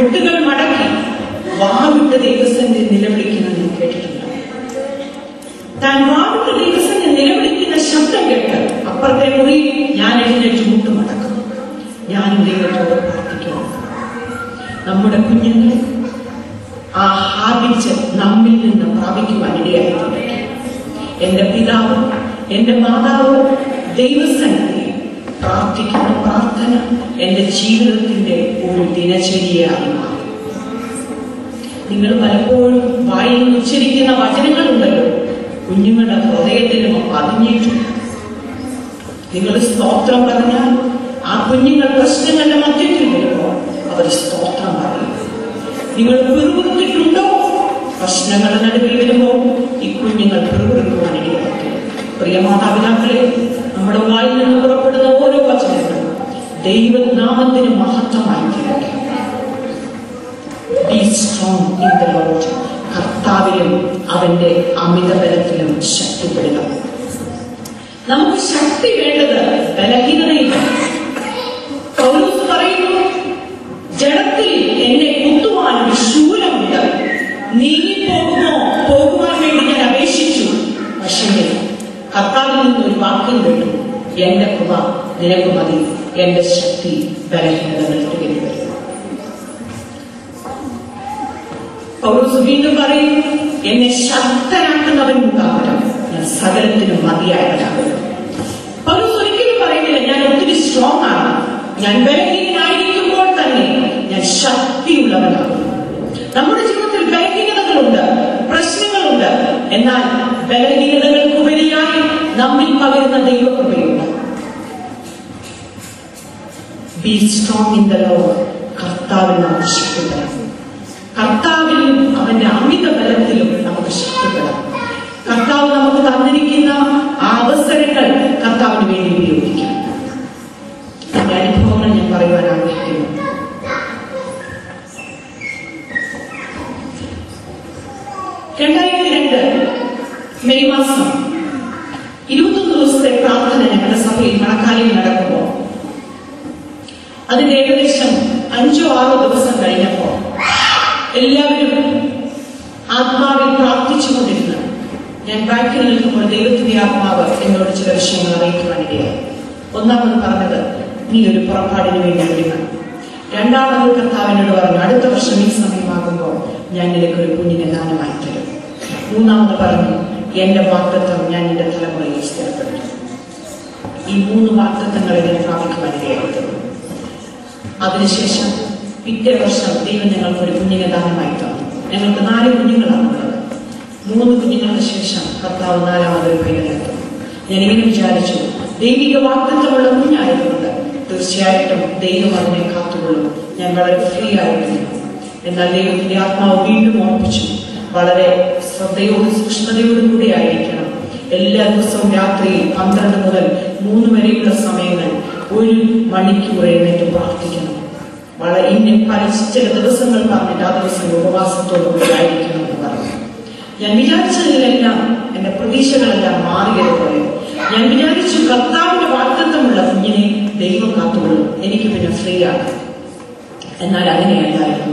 മുട്ടുകൾ മടക്കി വാവിട്ട് ദൈവസന്റെ നിലവിളിക്കുന്നത് ഞാൻ കേട്ടിട്ടുണ്ട് താൻ വാവിട്ട് ദൈവസന്റെ നിലവിളിക്കുന്ന ശബ്ദം കേട്ട് അപ്പുറത്തെ മുറി ഞാൻ എഴുന്നേറ്റ് മുട്ടുമടക്കും ഞാനും ദൈവത്തോട് പ്രാർത്ഥിക്കുന്നു നമ്മുടെ കുഞ്ഞുങ്ങൾ ആ ഹാബിറ്റ് നമ്മിൽ നിന്ന് പ്രാപിക്കുവാൻ ഇടയായിട്ടുണ്ട് എന്റെ പിതാവ് എന്റെ മാതാവ് ദൈവസന്നിധി പ്രാർത്ഥിക്കുന്ന പ്രാർത്ഥന എന്റെ ജീവിതത്തിന്റെ ഒരു ദിനചര്യയായി മാറി നിങ്ങൾ പലപ്പോഴും വായിൽ ഉച്ചരിക്കുന്ന വചനങ്ങളുണ്ടല്ലോ കുഞ്ഞുങ്ങളുടെ ഹൃദയത്തിലും പതിഞ്ഞിട്ടുണ്ട് നിങ്ങൾ സ്തോത്രം പറഞ്ഞാൽ ആ കുഞ്ഞുങ്ങൾ പ്രശ്നങ്ങളുടെ മധ്യത്തിൽ വരുമ്പോൾ അവർ സ്തോത്രം പറയും നിങ്ങൾ പിറുപിറുത്തിട്ടുണ്ടോ പ്രശ്നങ്ങളുടെ നടുവിൽ വരുമ്പോൾ ഈ കുഞ്ഞുങ്ങൾ പിറുപിറുക്കുവാൻ ഇടയാക്കി പ്രിയ മാതാപിതാക്കളെ നമ്മുടെ വായിൽ നിന്ന് പുറപ്പെടുന്ന ഓരോ വചനങ്ങളും ദൈവനാമത്തിന് മഹത്വമായി തീരട്ടെ be strong in the Lord കർത്താവിലും അവന്റെ അമിതബലത്തിലും ശക്തിപ്പെടുക നമുക്ക് ശക്തി വേണ്ടത് ബലഹീനതയില്ല പൗലോസ് പറയുന്നു ജഡത്തിൽ എന്നെ കുത്തുവാൻ ഒരു ശൂലമുണ്ട് നീങ്ങിപ്പോകുമോ പോകുവാൻ വേണ്ടി ഞാൻ അപേക്ഷിച്ചു പക്ഷേ കർത്താവിൽ നിന്ന് ഒരു വാക്യം കേട്ടു എന്റെ കൃപ നിനക്ക് മതി എന്റെ ശക്തി ബലഹീനതകൾ തിരികെ വരും പൗലോസ് വീണ്ടും പറയും എന്നെ ശക്തനാക്കുന്നവൻ മുഖാന്തരം ഞാൻ സകലത്തിനും മതിയായവനാകുന്നു പൗലോസ് ഒരിക്കലും പറയുന്നില്ല ഞാൻ ഒത്തിരി സ്ട്രോങ് ആണ് ഞാൻ ബലഹീനായിരിക്കുമ്പോൾ തന്നെ ഞാൻ ശക്തിയുള്ളവനാകുന്നു നമ്മുടെ ജീവിതത്തിൽ ബലഹീനതകളുണ്ട് പ്രശ്നങ്ങളുണ്ട് എന്നാൽ ബലഹീനതകൾക്കുപരിയായി നമ്മിൽ പകരുന്ന ദൈവകൃപയുണ്ട് be strong in the Lord കർത്താവിൽ നമുക്ക് ശക്തിപ്പെടാം കർത്താവിലും അവന്റെ അമിത ബലത്തിലും നമുക്ക് ശക്തിപ്പെടാം കർത്താവ് നമുക്ക് തന്നിരിക്കുന്ന ആ അവസരങ്ങൾ കർത്താവിന് വേണ്ടി ഉപയോഗിക്കാം എന്റെ അനുഭവങ്ങൾ ഞാൻ പറയുവാൻ ആഗ്രഹിക്കുന്നു രണ്ടായിരത്തി രണ്ട് മെയ് മാസം ഇരുപത്തൊന്ന് ദിവസത്തെ പ്രാർത്ഥന ഞങ്ങളുടെ സഭയിൽ മണക്കാലിൽ നടക്കുമ്പോൾ അതിന് ഏകദേശം അഞ്ചോ ആറോ ദിവസം കഴിഞ്ഞപ്പോൾ എല്ലാവരും ആത്മാവിൽ പ്രാർത്ഥിച്ചുകൊണ്ടിരുന്നു ഞാൻ ബാക്കിൽ നിൽക്കുമ്പോൾ ദൈവത്തിന്റെ ആത്മാവ് എന്നോട് ചില വിഷയങ്ങൾ അറിയിക്കുവാനിടയായി ഒന്നാമത് പറഞ്ഞത് നീ ഒരു പുറപ്പാടിന് വേണ്ടി ഒരുങ്ങണം രണ്ടാമത് കർത്താവിനോട് പറഞ്ഞു അടുത്ത വർഷം ഈ സമയമാകുമ്പോൾ ഞാൻ നിനക്ക് ഒരു കുഞ്ഞിനെ ദാനമായി തരും മൂന്നാമത് പറഞ്ഞു എന്റെ വാക്തത്വം ഞാൻ നിന്റെ തലമുറയിൽ സ്ഥിരപ്പെടുത്തും ഈ മൂന്ന് വാക്തത്വങ്ങളെ ഞാൻ പ്രാപിക്കുവാനിടയായി തന്നു അതിനുശേഷം പിറ്റേ വർഷം ദൈവം ഞങ്ങൾക്ക് ഒരു കുഞ്ഞിനെ ദാനമായി തന്നു ഞങ്ങൾക്ക് നാല് കുഞ്ഞുങ്ങളാണുള്ളത് മൂന്ന് കുഞ്ഞുങ്ങൾക്ക് ശേഷം കർത്താവ് നാലാമതൊരു പൈതലെത്തും ഞാൻ ഇങ്ങനെ വിചാരിച്ചു ദൈവിക വാക്തത്വമുള്ള കുഞ്ഞായതുകൊണ്ട് തീർച്ചയായിട്ടും ദൈവം അതിനെ കാത്തുകൊള്ളും ഞാൻ വളരെ ഫ്രീ ആയിരുന്നു എന്നാൽ ദൈവത്തിന്റെ ആത്മാവ് വീണ്ടും ഓർപ്പിച്ചു വളരെ ശ്രദ്ധയോടും സൂക്ഷ്മതയോടും കൂടി ആയിരിക്കണം എല്ലാ ദിവസവും രാത്രി പന്ത്രണ്ട് മുതൽ മൂന്ന് വരെയുള്ള സമയങ്ങൾ ഒരു മണിക്കൂർ എഴുന്നേറ്റ് പ്രാർത്ഥിക്കണം വളരെ ഇന്ന പല ചില ദിവസങ്ങൾ പറഞ്ഞിട്ട് ആ ദിവസം ഉപവാസത്തോടുകൂടി ആയിരിക്കണം എന്ന് പറഞ്ഞു ഞാൻ വിചാരിച്ചതിലെല്ലാം എന്റെ പ്രതീക്ഷകളെല്ലാം മാറിയതുപോലെ ഞാൻ വിചാരിച്ചു കർത്താവിന്റെ വാഗ്ദത്വമുള്ള കുഞ്ഞിനെ ദൈവം കാത്തുകൊള്ളും എനിക്ക് പിന്നെ ഫ്രീ ആക്കാം എന്നാൽ അങ്ങനെയല്ലായിരുന്നു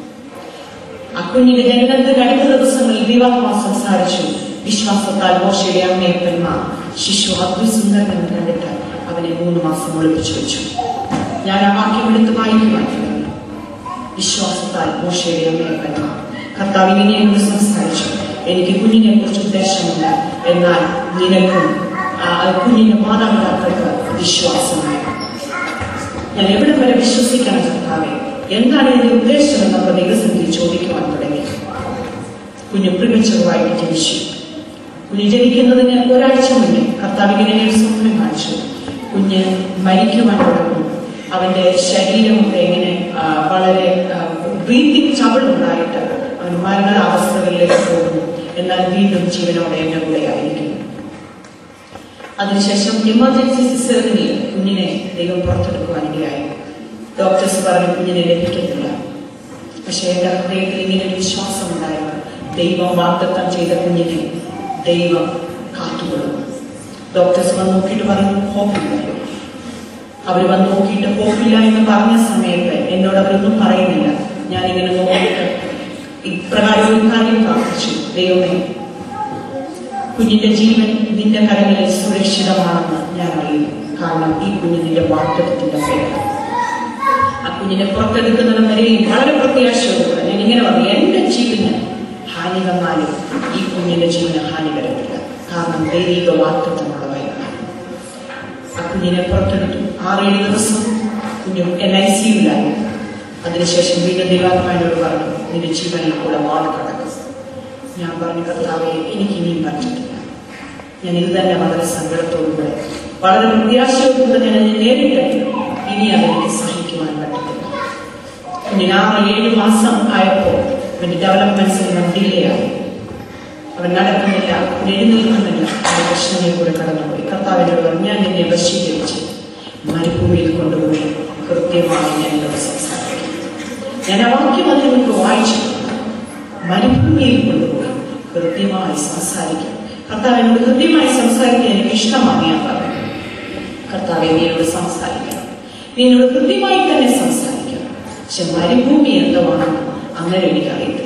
ആ കുഞ്ഞിന്റെ ജനനത്തിന് അടുത്ത ദിവസങ്ങളിൽ ദൈവാത്മാ സംസാരിച്ചു വിശ്വാസത്താൽ മോശയുടെ അമ്മയപ്പന്മാർ ശിശു അത്യുസുന്ദരനെന്ന് കണ്ടിട്ട് അവനെ മൂന്ന് മാസം ഒളിപ്പിച്ചു വെച്ചു ഞാൻ ആ വാക്യം എടുത്ത് വായിക്കുമായിരുന്നു വിശ്വാസത്താൽ മോശയുടെ അമ്മയപ്പന്മാർ കർത്താവ് ഇങ്ങനെ എന്നോട് സംസാരിച്ചു എനിക്ക് കുഞ്ഞിനെ കുറിച്ച് ഉദ്ദേശമില്ല എന്നാൽ നിനക്കും ആ കുഞ്ഞിന്റെ മാതാപിതാക്കൾക്ക് വിശ്വാസമായി ഞാൻ എവിടെ വരെ വിശ്വസിക്കണം കർത്താവെ എന്താണ് ഇതിന്റെ ഉദ്ദേശം എന്ന് നമ്മുടെ ദൈവസന്നിധി ചോദിക്കുവാൻ തുടങ്ങി കുഞ്ഞ് പ്രിമച്ചറുമായിട്ട് ജനിച്ചു കുഞ്ഞ് ജനിക്കുന്നതിന് ഒരാഴ്ച മുന്നേ കർത്താവ് ഇങ്ങനെ ഒരു സ്വപ്നം കാണിച്ചു കുഞ്ഞ് മരിക്കുവാൻ തുടങ്ങും അവന്റെ ശരീരമൊക്കെ ഇങ്ങനെ ആ, വളരെ ബ്രീത്തിങ് ചവൾ ഉണ്ടായിട്ട് അവൻ മരണാവസ്ഥകളിലേക്ക് പോകുന്നു എന്നാൽ വീണ്ടും ജീവനോടെ എന്റെ കൂടെ ആയിരിക്കും അതിനുശേഷം എമർജൻസി സിസേറിനിൽ കുഞ്ഞിനെ ദൈവം പുറത്തെടുക്കുവാനിടയായി ഡോക്ടേഴ്സ് പറഞ്ഞു കുഞ്ഞിനെ ലഭിക്കുന്നില്ല പക്ഷേ എന്റെ ഹൃദയത്തിൽ ഇങ്ങനെ ഒരു വിശ്വാസം ഉണ്ടായിരുന്നു ദൈവം വാഗ്ദത്തം ചെയ്ത കുഞ്ഞിനെ ദൈവം കാത്തുകൊള്ളും ഡോക്ടേഴ്സ് വന്ന് നോക്കിയിട്ട് പറഞ്ഞു ഹോപ്പില്ല അവർ വന്ന് നോക്കിയിട്ട് ഹോപ്പില്ല എന്ന് പറഞ്ഞ സമയത്ത് എന്നോട് അവരൊന്നും പറയുന്നില്ല ഞാനിങ്ങനെ നോക്കിയിട്ട് ഇപ്രകാരം ഒരു കാര്യം പ്രാർത്ഥിച്ചു ദൈവമേ കുഞ്ഞിന്റെ ജീവൻ നിന്റെ കരങ്ങളിൽ സുരക്ഷിതമാണെന്ന് ഞാൻ അറിയുന്നു കാരണം ഈ കുഞ്ഞ് നിന്റെ വാക്തത്വത്തിന്റെ പേരാണ് ആ കുഞ്ഞിനെ പുറത്തെടുക്കുന്നിടം വരെയും വളരെ പ്രത്യാശയോടുകൂടെ ഞാൻ ഇങ്ങനെ പറഞ്ഞു എന്റെ ജീവന് ഹാനി വന്നാലും ഈ കുഞ്ഞിന്റെ ജീവന് ഹാനി വരത്തില്ല കാരണം ദൈവിക വാക്തത്വമുള്ളവയാണ് ആ കുഞ്ഞിനെ പുറത്തെടുത്തു ആറേഴ് ദിവസം കുഞ്ഞു എൻ ഐ സിയുലായി അതിനുശേഷം വീണ്ടും ദൈവാത്മാവിനോട് പറഞ്ഞു നിന്റെ ജീവനിൽ കൂടെ വാൾ കടക്കും ഞാൻ പറഞ്ഞു കർത്താവെ എനിക്ക് ഇനിയും പറ്റിട്ടില്ല ഞാൻ ഇത് തന്നെ വളരെ സങ്കടത്തോടുകൂടെ വളരെ പ്രത്യാശയോടുകൂടെ ഞാൻ അതിനെ നേരിട്ടെങ്കിൽ ഇനി അതെനിക്ക് സഹിക്കുവാൻ പറ്റത്തില്ല കുഞ്ഞിന് ആറ് ഏഴ് മാസം ആയപ്പോൾ അവന്റെ ഡെവലപ്മെന്റ്സ് എല്ലാം ഡിലേ ആയി അവൻ നടക്കുന്നില്ല അവൻ എഴുന്നേൽക്കുന്നില്ല അവന്റെ പ്രശ്നങ്ങളിൽ കൂടെ കടന്നുപോയി കർത്താവിനോട് പറഞ്ഞു ഞാൻ എന്നെ വശീകരിച്ച് മരുഭൂമിയിൽ കൊണ്ടുപോയി കൃത്യമായി ഞാൻ എന്നോട് സംസാരിക്കും ഞാൻ ആ വാക്യം അതിന് മുൻപ് വായിച്ചു മരുഭൂമിയിൽ കൊണ്ടുപോയി കൃത്യമായി സംസാരിക്കും കർത്താവ് എന്നോട് കൃത്യമായി സംസാരിക്കാൻ എനിക്ക് ഇഷ്ടമാണ് ഞാൻ പറഞ്ഞു കർത്താവ് എന്നോട് സംസാരിക്കണം നീ എന്നോട് കൃത്യമായി തന്നെ സംസാരിക്കണം പക്ഷെ മരുഭൂമി എന്തുവാണെന്ന് അങ്ങനെ എനിക്കറിയത്തില്ല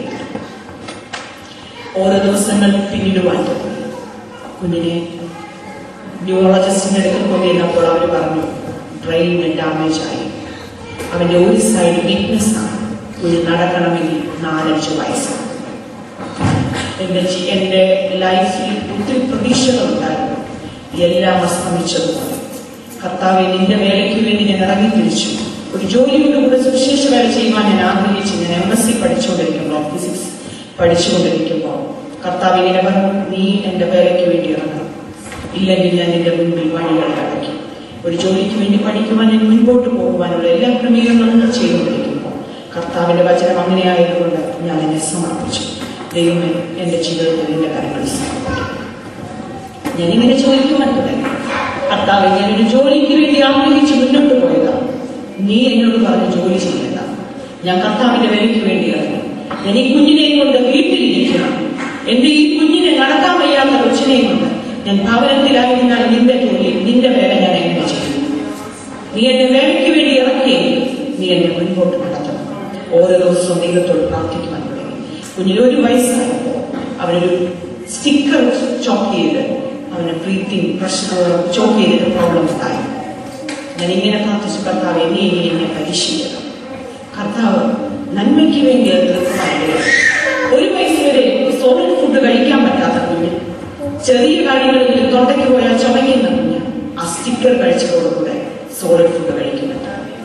ഓരോ ദിവസങ്ങൾ പിന്നിടുവാൻ തുടങ്ങി കുഞ്ഞിനെ ന്യൂറോളജിസ്റ്റിന്റെ അടുക്കൽ കൊണ്ടുവന്നപ്പോൾ അവർ പറഞ്ഞു ബ്രെയിനിന് ഡാമേജ് ആയി അവന്റെ ഒരു സൈഡ് വീക്ക്നെസ് ആണ് കുഞ്ഞ് നടക്കണമെങ്കിൽ നാലഞ്ച് വയസ്സാണ് എന്റെ ജി- എന്റെ ലൈഫിൽ ഒത്തിരി പ്രതീക്ഷകളുണ്ടായിരുന്നു എല്ലാം അസ്തമിച്ചതുപോലെ കർത്താവെ നിന്റെ വേലയ്ക്ക് വേണ്ടി ഞാൻ ഇറങ്ങി തിരിച്ചു ഒരു ജോലിയുടെ കൂടെ സുവിശേഷ വേല ചെയ്യുവാൻ ഞാൻ ആഗ്രഹിച്ചു ഞാൻ എം എസ് സി പഠിച്ചുകൊണ്ടിരിക്കുമ്പോൾ ഫിസിക്സ് പഠിച്ചുകൊണ്ടിരിക്കുമ്പോൾ കർത്താവ് ഇങ്ങനെ പറഞ്ഞു നീ എന്റെ വേലയ്ക്ക് വേണ്ടി ഇറങ്ങണം ഇല്ലെങ്കിൽ ഞാൻ നിന്റെ മുൻപിൽ വഴികൾ അടയ്ക്കും ഒരു ജോലിക്ക് വേണ്ടി പഠിക്കുവാൻ ഞാൻ മുൻപോട്ട് പോകുവാനുള്ള എല്ലാ ക്രമീകരണങ്ങളും ചെയ്തുകൊണ്ടിരിക്കുമ്പോൾ കർത്താവിന്റെ വചനം അങ്ങനെ ആയതുകൊണ്ട് ഞാൻ എന്നെ സമർപ്പിച്ചു ദൈവമേ എന്റെ ജീവിതത്തിൽ എന്റെ കാര്യങ്ങൾ സമർപ്പിക്കും ഞാനിങ്ങനെ ചോദിക്കുവാൻ തുടങ്ങി കർത്താവ് ഞാനൊരു ജോലിക്ക് വേണ്ടി ആഗ്രഹിച്ച് മുന്നോട്ട് പോയതാണ് നീ എന്നോട് പറഞ്ഞ് ജോലി ചെയ്യണ്ട ഞാൻ കർത്താവിന്റെ വേലയ്ക്ക് വേണ്ടി ഇറങ്ങി ഞാൻ ഈ കുഞ്ഞിനെയും കൊണ്ട് വീട്ടിലിരിക്കണം എന്റെ ഈ കുഞ്ഞിനെ നടക്കാൻ വയ്യാത്ത കൊച്ചിനെയും കൊണ്ട് ഞാൻ ഭവനത്തിലായിരുന്നാൽ നിന്റെ ജോലി നിന്റെ വേല ഞാൻ എങ്ങനെ ചെയ്യും നീ എന്നെ വേലയ്ക്ക് വേണ്ടി ഇറക്കിയെങ്കിൽ നീ എന്നെ മുൻപോട്ട് നടത്തണം ഓരോ ദിവസവും ദൈവത്തോട് പ്രാർത്ഥിക്കുവാൻ തുടങ്ങി കുഞ്ഞിന് ഒരു വയസ്സായപ്പോൾ അവനൊരു സ്റ്റിക്കർ ചോക്ക് ചെയ്ത് അവന് ബ്രീത്തിങ് പ്രശ്നം ചോക്ക് ചെയ്തിട്ട് പ്രോബ്ലം ഉണ്ടായി ഞാൻ ഇങ്ങനെ പ്രാർത്ഥിച്ചു കർത്താവ് എന്നെ ഇനി എന്നെ പരീക്ഷിക്കണം കർത്താവ് നന്മയ്ക്ക് വേണ്ടി അത് തീർക്കുവാനിടയായി ഒരു വയസ്സ് വരെ സോളിഡ് ഫുഡ് കഴിക്കാൻ പറ്റാത്ത കുഞ്ഞ് ചെറിയ കാര്യങ്ങളിൽ തൊണ്ടയ്ക്ക് പോയാൽ ചുമയ്ക്കുന്ന കുഞ്ഞ് ആ സ്റ്റിക്കർ കഴിച്ചതോടുകൂടെ സോളിഡ് ഫുഡ് കഴിക്കുന്നുണ്ട്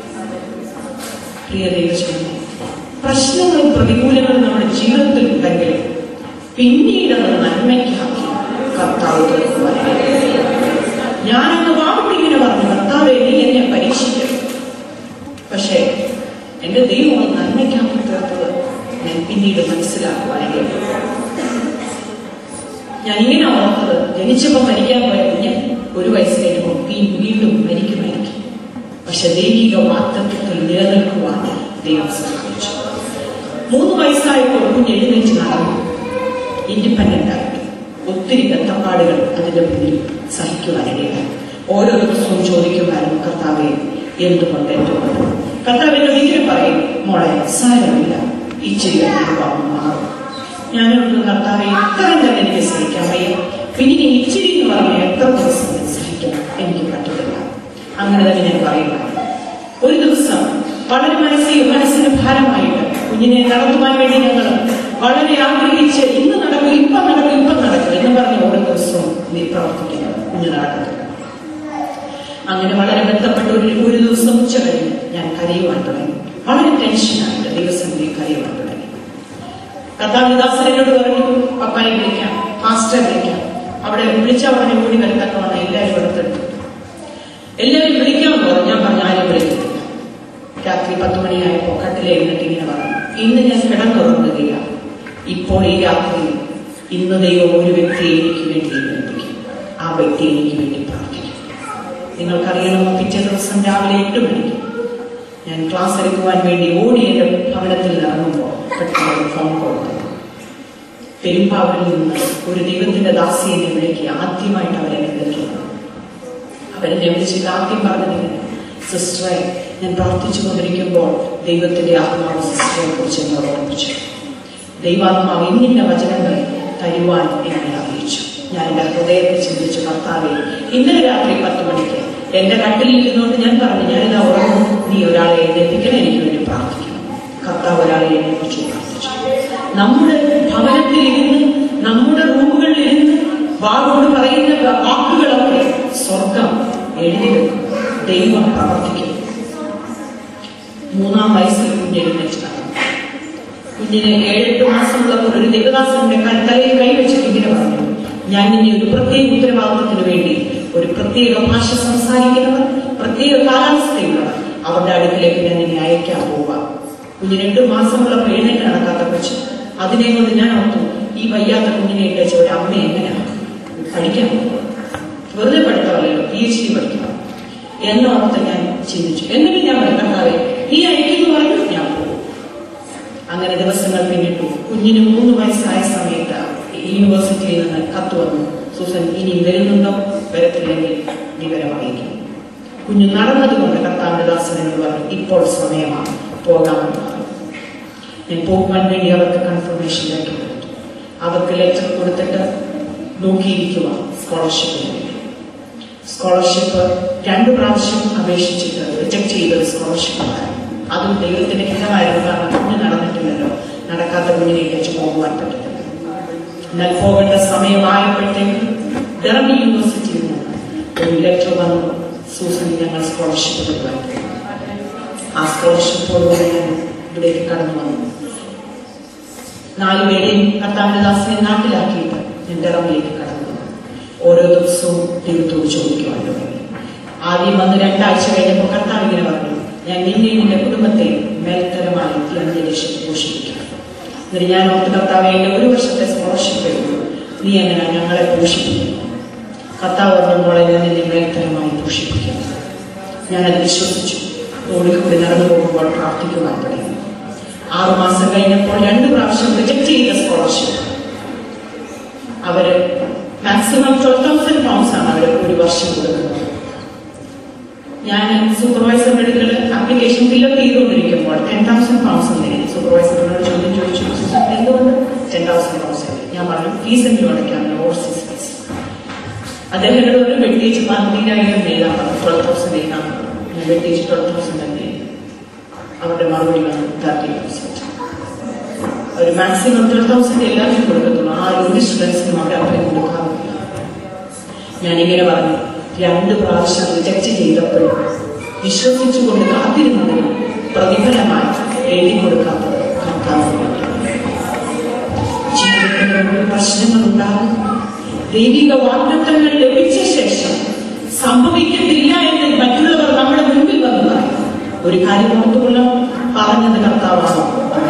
പ്രിയ ദൈവജനമേ പ്രശ്നങ്ങളും പ്രതികൂലങ്ങളും നമ്മുടെ ജീവിതത്തിൽ ഉണ്ടെങ്കിലും പിന്നീട് അത് നന്മയ്ക്കാക്കി കർത്താവ് തീർക്കുവാനായി ഞാനന്ന് വാവിട്ട് ഇങ്ങനെ പറഞ്ഞു കർത്താവെ നീ എന്നെ പരീക്ഷിക്കരുത് പക്ഷേ എന്റെ ദൈവം അത് നന്മയ്ക്കാക്കി തീർത്തത് ഞാൻ പിന്നീട് മനസ്സിലാക്കുവാനായി ഞാൻ ഇങ്ങനെ ഓർത്തത് ജനിച്ചപ്പോൾ മരിക്കാൻ പോയ കുഞ്ഞ് ഒരു വയസ്സ് കഴിയുമ്പോൾ വീ- വീണ്ടും മരിക്കുമായിരിക്കും പക്ഷെ ദൈവിക വാക്തത്വത്തിൽ നിലനിൽക്കുവാൻ ദൈവം സഹായിച്ചു മൂന്ന് വയസ്സായപ്പോൾ കുഞ്ഞ് എഴുന്നേറ്റ് നടന്നു ഇൻഡിപെൻഡന്റ് ആയിട്ട് ഒത്തിരി ബന്ധപ്പാടുകൾ അതിന്റെ മുന്നിൽ സഹിക്കുവാനിടയായി ഓരോ ദിവസവും ചോദിക്കുമായിരുന്നു കർത്താവെ എന്തുകൊണ്ട് എന്തുകൊണ്ട് കർത്താവിനോട് ഇങ്ങനെ പറയും മോളെ സാരമില്ല ഇച്ചിരി കഴിയുമ്പോൾ മാറും ഞാനോട് കർത്താവെ ഇത്രയും തന്നെ എനിക്ക് സഹിക്കാൻ വയ്യ പിന്നെ ഈ ഇച്ചിരി എന്ന് പറഞ്ഞാൽ എത്ര ദിവസം ഞാൻ സഹിക്കണം എനിക്ക് പറ്റത്തില്ല അങ്ങനെ തന്നെ ഞാൻ പറയുമായിരുന്നു ഒരു ദിവസം വളരെ മനസ്സിൽ മനസ്സിന് ഭാരമായിട്ട് കുഞ്ഞിനെ നടത്തുവാൻ വേണ്ടി ഞങ്ങൾ വളരെ ആഗ്രഹിച്ച് ഇന്ന് നടക്കും ഇപ്പം നടക്കും ഇപ്പം നടക്കും എന്ന് പറഞ്ഞ് ഓരോ ദിവസവും നീ പ്രവർത്തിക്കുന്നത് കുഞ്ഞ് നടക്കത്തില്ല അങ്ങനെ വളരെ ബന്ധപ്പെട്ട ഒരു ഒരു ദിവസം ഉച്ച കഴിഞ്ഞ് ഞാൻ കരയുവാൻ തുടങ്ങി വളരെ ടെൻഷനായിട്ട് ദിവസങ്ങളിൽ കരയുവാൻ തുടങ്ങി കർത്താവിദാസൻ എന്നോട് പറഞ്ഞു പപ്പായെ വിളിക്കാം മാസ്റ്ററെ വിളിക്കാം അവിടെ വിളിച്ച ഉടനെ ഓടി വരത്തക്കവണ്ണം എല്ലാവരും എടുത്തെടുത്തു എല്ലാവരും വിളിക്കാമെന്ന് പറഞ്ഞു ഞാൻ പറഞ്ഞു ആരും വിളിക്കത്തില്ല രാത്രി പത്ത് മണിയായപ്പോൾ കട്ടിലെഴുന്നിട്ട് ഇങ്ങനെ പറഞ്ഞു ഇന്ന് ഞാൻ കിടന്നുറങ്ങുകയില്ല ഇപ്പോൾ ഈ രാത്രിയിൽ ഇന്ന് ദൈവം ഒരു വ്യക്തിയെ എനിക്ക് വേണ്ടി എഴുന്നേൽപ്പിക്കും ആ വ്യക്തി എനിക്ക് വേണ്ടി പ്രാർത്ഥിക്കും നിങ്ങൾക്കറിയണമോ പിറ്റേ ദിവസം രാവിലെ എട്ട് മണിക്ക് ഞാൻ ക്ലാസ് എടുക്കുവാൻ വേണ്ടി ഓടി എന്റെ ഭവനത്തിൽ ഇറങ്ങുമ്പോൾ പെട്ടെന്ന് ഒരു ഫോൺ കോൾ വന്നു. പെരുമ്പാവൂരിൽ നിന്ന് ഒരു ദൈവത്തിന്റെ ദാസി എന്നെ വിളിക്കുക ആദ്യമായിട്ട് അവരെന്നെ വിളിക്കുന്നത് അവരെന്നെ വിളിച്ചിട്ട് ആദ്യം പറഞ്ഞതിന് സിസ്റ്ററെ ഞാൻ പ്രാർത്ഥിച്ചു കൊണ്ടിരിക്കുമ്പോൾ ദൈവത്തിന്റെ ആത്മാവ് സിസ്റ്ററെ കുറിച്ച് എന്നോട് ഓർമ്മിച്ചു ദൈവാത്മാവ് ഇന്നിന്ന വചനങ്ങൾ തരുവാൻ എന്നെ അറിയിച്ചു ഞാൻ എൻ്റെ ഹൃദയത്തിൽ ചിന്തിച്ചു കർത്താവെ ഇന്നലെ രാത്രി പത്ത് മണിക്ക് എന്റെ കട്ടിലിൽ ഇരുന്നുകൊണ്ട് ഞാൻ പറഞ്ഞു ഞാനിതാ ഉറങ്ങും നീ ഒരാളെ എഴുന്നേൽപ്പിക്കണം എനിക്ക് വേണ്ടി പ്രാർത്ഥിക്കണം കർത്താവ് ഒരാളെ എഴുന്നേൽപ്പിച്ചു പ്രാർത്ഥിച്ചു നമ്മുടെ ഭവനത്തിൽ ഇരുന്ന് നമ്മുടെ റൂമുകളിൽ ഇരുന്ന് വാഗോട് പറയുന്ന വാക്കുകളൊക്കെ സ്വർഗം എഴുതി വെക്കും ദൈവം പ്രവർത്തിക്കും മൂന്നാം വയസ്സിൽ കുഞ്ഞെഴുന്നേറ്റ് നടന്നു കുഞ്ഞിന് ഏഴെട്ട് മാസമുള്ളപ്പോൾ ഒരു ദേവദാസന്റെ തലയിൽ കൈവച്ചിട്ട് ഇങ്ങനെ പറഞ്ഞു ഞാൻ ഇനി ഒരു പ്രത്യേക ഉത്തരവാദിത്തത്തിന് വേണ്ടി ഒരു പ്രത്യേക ഭാഷ സംസാരിക്കുന്നവർ പ്രത്യേക കാലാവസ്ഥയുള്ളവർ അവരുടെ അടുക്കിലേക്ക് ഞാൻ ഇനി അയക്കാൻ പോവാ കുഞ്ഞിന് എട്ട് മാസമുള്ളപ്പോൾ എഴുന്നേറ്റ് നടക്കാത്ത കൊച്ചു അതിനെ കൊണ്ട് ഞാൻ ഓർത്തു ഈ വയ്യാത്ത കുഞ്ഞിനെ ഇട്ടേച്ച ഒരു അമ്മ എങ്ങനെയാണ് പഠിക്കാൻ പോകുക വെറുതെ പഠിത്തമല്ലല്ലോ പി എച്ച് ഡി പഠിക്കണം എന്നോർത്ത് ഞാൻ ചിന്തിച്ചു എന്നിട്ട് ഞാൻ പറഞ്ഞു കർത്താവേ നീ അയക്കുന്നു പറഞ്ഞു ഞാൻ പോകും അങ്ങനെ ദിവസങ്ങൾ പിന്നിട്ടു കുഞ്ഞിന് മൂന്ന് വയസ്സായ സമയത്ത് യൂണിവേഴ്സിറ്റിയിൽ നിന്ന് കത്ത് വന്നു സൂസൻ ഇനി വരുന്നുണ്ടോ വരത്തില്ലെങ്കിൽ വിവരം അറിയിക്കും കുഞ്ഞ് നടന്നതുകൊണ്ട് കർത്താവിന്റെ ദാസനോട് പറഞ്ഞു ഇപ്പോൾ സമയമാണ് പോകാമെന്ന് പറഞ്ഞു ഞാൻ പോകുവാൻ വേണ്ടി അവർക്ക് കൺഫർമേഷൻ ലെറ്റർ കൊടുത്തു അവർക്ക് ലെറ്റർ കൊടുത്തിട്ട് നോക്കിയിരിക്കുക സ്കോളർഷിപ്പിന് വേണ്ടി സ്കോളർഷിപ്പ് രണ്ട് പ്രാവശ്യം അപേക്ഷിച്ചിട്ട് റിജക്ട് ചെയ്തത് സ്കോളർഷിപ്പ് അതും ദൈവത്തിന്റെ ഹിതമായിരുന്നു കാരണം കുഞ്ഞ് നടന്നിട്ടില്ലല്ലോ നടക്കാത്ത കുഞ്ഞിനെ വെച്ച് പോകുവാൻ പറ്റത്തില്ല എന്നാൽ പോകേണ്ട സമയമായപ്പോഴത്തേക്ക് ഡെറമി യൂണിവേഴ്സിറ്റിയിൽ നിന്ന് ഒരു ലെറ്റർ വന്നു സൂസൻ ഞങ്ങൾ സ്കോളർഷിപ്പ് തരുവാൻ ആ സ്കോളർഷിപ്പോടുകൂടി ഞാൻ ഇവിടേക്ക് കടന്നു വന്നു നാലുപേരെയും കർത്താവിന്റെ ദാസനെ നാട്ടിലാക്കിയിട്ട് ഞാൻ ഡെറമിലേക്ക് കടന്നു വന്നു ഓരോ ദിവസവും ദൈവത്തോട് ചോദിക്കുവാൻ തുടങ്ങി ആദ്യം വന്ന് രണ്ടാഴ്ച കഴിഞ്ഞപ്പോൾ കർത്താവ് ഇങ്ങനെ പറഞ്ഞു ഞാൻ നിന്നെ നിന്റെ കുടുംബത്തെ മേൽത്തരമായി ഈ അന്തരീക്ഷത്തിൽ പോഷിപ്പിക്കും എന്നിട്ട് ഞാൻ ഓർത്ത് കർത്താവ് എന്റെ ഒരു വർഷത്തെ സ്കോളർഷിപ്പ് ഉള്ളൂ നീ എങ്ങനെ ഞങ്ങളെ പോഷിപ്പിക്കും കർത്താവ് പറഞ്ഞപ്പോളെ ഞാൻ നിന്നെ മേൽത്തരമായി പോഷിപ്പിക്കും ഞാനത് വിശ്വസിച്ചു റോഡിൽ കൂടി നടന്നു പോകുമ്പോൾ പ്രാർത്ഥിക്കുവാൻ തുടങ്ങി ആറുമാസം കഴിഞ്ഞപ്പോൾ രണ്ട് പ്രാവശ്യം റിജക്ട് ചെയ്ത സ്കോളർഷിപ്പ് അവര് മാക്സിമം ട്വൽവ് തൗസൻഡ് പൗണ്ട്സ് ആണ് അവർ ഒരു വർഷം കൊടുക്കുന്നത് ഞാൻ സൂപ്പർവൈസറുടെ അടുക്കൽ ആപ്ലിക്കേഷൻ ഫില്ലപ്പ് ചെയ്തുകൊണ്ടിരിക്കുമ്പോൾ ടെൻ തൗസൻഡ് പൗണ്ട്സ് നേടി സൂപ്പർവൈസറിനോട് ചോദ്യം ചോദിച്ചു എന്തുകൊണ്ട് ടെൻ തൗസൻഡ് പൗണ്ട്സ് ഞാൻ പറഞ്ഞു ഫീസ് എങ്കിലും അടയ്ക്കാമല്ലോ ഓവർസീസ് ഫീസ് അദ്ദേഹം എന്നോട് ഒരു വെട്ടിച്ച് പതിനയ്യായിരം എഴുതാൻ പറഞ്ഞു ട്വൽവ് തൗസൻഡ് എഴുതാൻ പറഞ്ഞു ഞാൻ വെട്ടിച്ച് ട്വൽവ് തൗസൻഡ് തന്നെ എഴുതി അവരുടെ മറുപടി വന്നു തേർട്ടി പെർസെന്റ് ഒരു മാക്സിമം ട്വൽവ് തൗസൻഡ് എല്ലാവർക്കും കൊടുക്കത്തുള്ളൂ ആ ഒരു സ്റ്റുഡൻസിനും അവിടെ അത്രയും കൊടുക്കാറില്ല ഞാനിങ്ങനെ പറഞ്ഞു രണ്ട് പ്രാവശ്യം റിജക്ട് ചെയ്തപ്പോഴും വിശ്വസിച്ചുകൊണ്ട് കാത്തിരുന്നതിന് പ്രതിഫലമായി എഴുതി കൊടുക്കാത്തത് കർത്താവ് ജീവിതത്തിൽ ഒരു പ്രശ്നങ്ങളുണ്ടാകും ദൈവിക വാഗ്ദത്തങ്ങൾ ലഭിച്ച ശേഷം സംഭവിക്കത്തില്ല എന്ന് മറ്റുള്ളവർ നമ്മുടെ മുൻപിൽ വന്നു പറയും ഒരു കാര്യം ഓർത്തുകൊള്ളാം പറഞ്ഞത് കർത്താവാണോ